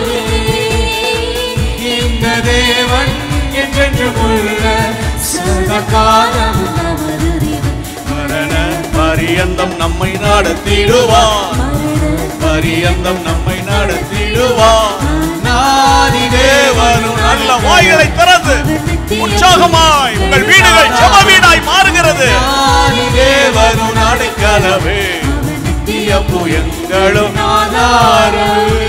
இந்த தேவன் என்றென்றும் உள்ள சதகாலம் மரண பரியந்தம் நம்மை நடத்திடுவார் பரியந்தம் நம்மை நடத்திடுவார் நாதி தேவனும் நல்ல வாய்களை திறந்து உற்சாகமாய் உங்கள் வீடுகள் ஜெப வீடாய் மாறுகிறது நாதி தேவனும் அடைக்கலவே நித்திய புயங்களும் ஆதாரமே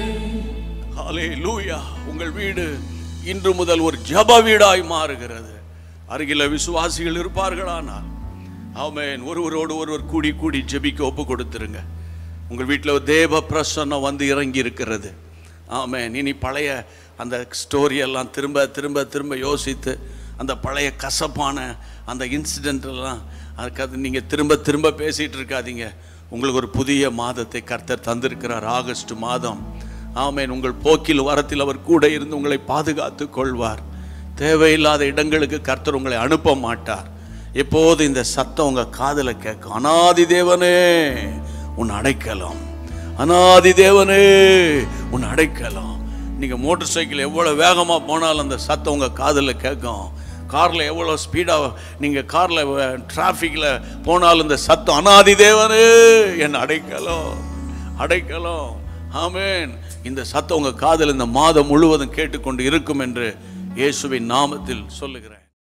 ஹalleluya உங்கள் வீடு இன்று முதல் ஒரு ஜெப வீடாய் மாறுகிறது அருகில விசுவாசிகள் இருப்பார்களானால் ஆமென் ஒருவரோடு ஒருவர் கூடி கூடி ஜெபிக்க ஒப்பு கொடுத்துருங்க உங்கள் வீட்டில் ஒரு தேவ பிரசன்னம் வந்து இறங்கி இருக்கிறது ஆமென் இனி பழைய அந்த ஸ்டோரி எல்லாம் திரும்ப திரும்ப திரும்ப யோசித்து அந்த பழைய கசப்பான அந்த இன்சிடென்ட் எல்லாம் அதுக்கு அது நீங்கள் திரும்ப திரும்ப பேசிகிட்டு இருக்காதீங்க உங்களுக்கு ஒரு புதிய மாதத்தை கர்த்தர் தந்திருக்கிறார் ஆகஸ்ட் மாதம் ஆமென் உங்கள் போக்கில் வரத்தில் அவர் கூட இருந்து உங்களை பாதுகாத்து கொள்வார் தேவையில்லாத இடங்களுக்கு கர்த்தர் உங்களை அனுப்ப மாட்டார் எப்போது இந்த சத்தம் உங்க காதுல கேட்கும் அனாதி தேவனே உன் அடைக்கலம் அனாதி தேவனே உன் அடைக்கலம் நீங்க மோட்டார் சைக்கிள் எவ்வளவு வேகமா போனாலும் அந்த சத்தம் உங்க காதுல கேட்கும் கார்ல எவ்வளவு ஸ்பீடா நீங்க கார்ல டிராஃபிக்ல போனாலும் இந்த சத்தம் அனாதி தேவனே என் அடைக்கலம் அடைக்கலம் ஆமென் இந்த சத்தம் உங்க காதில் இந்த மாதம் முழுவதும் கேட்டுக்கொண்டு இருக்கும் என்று இயேசுவின் நாமத்தில் சொல்லுகிறேன்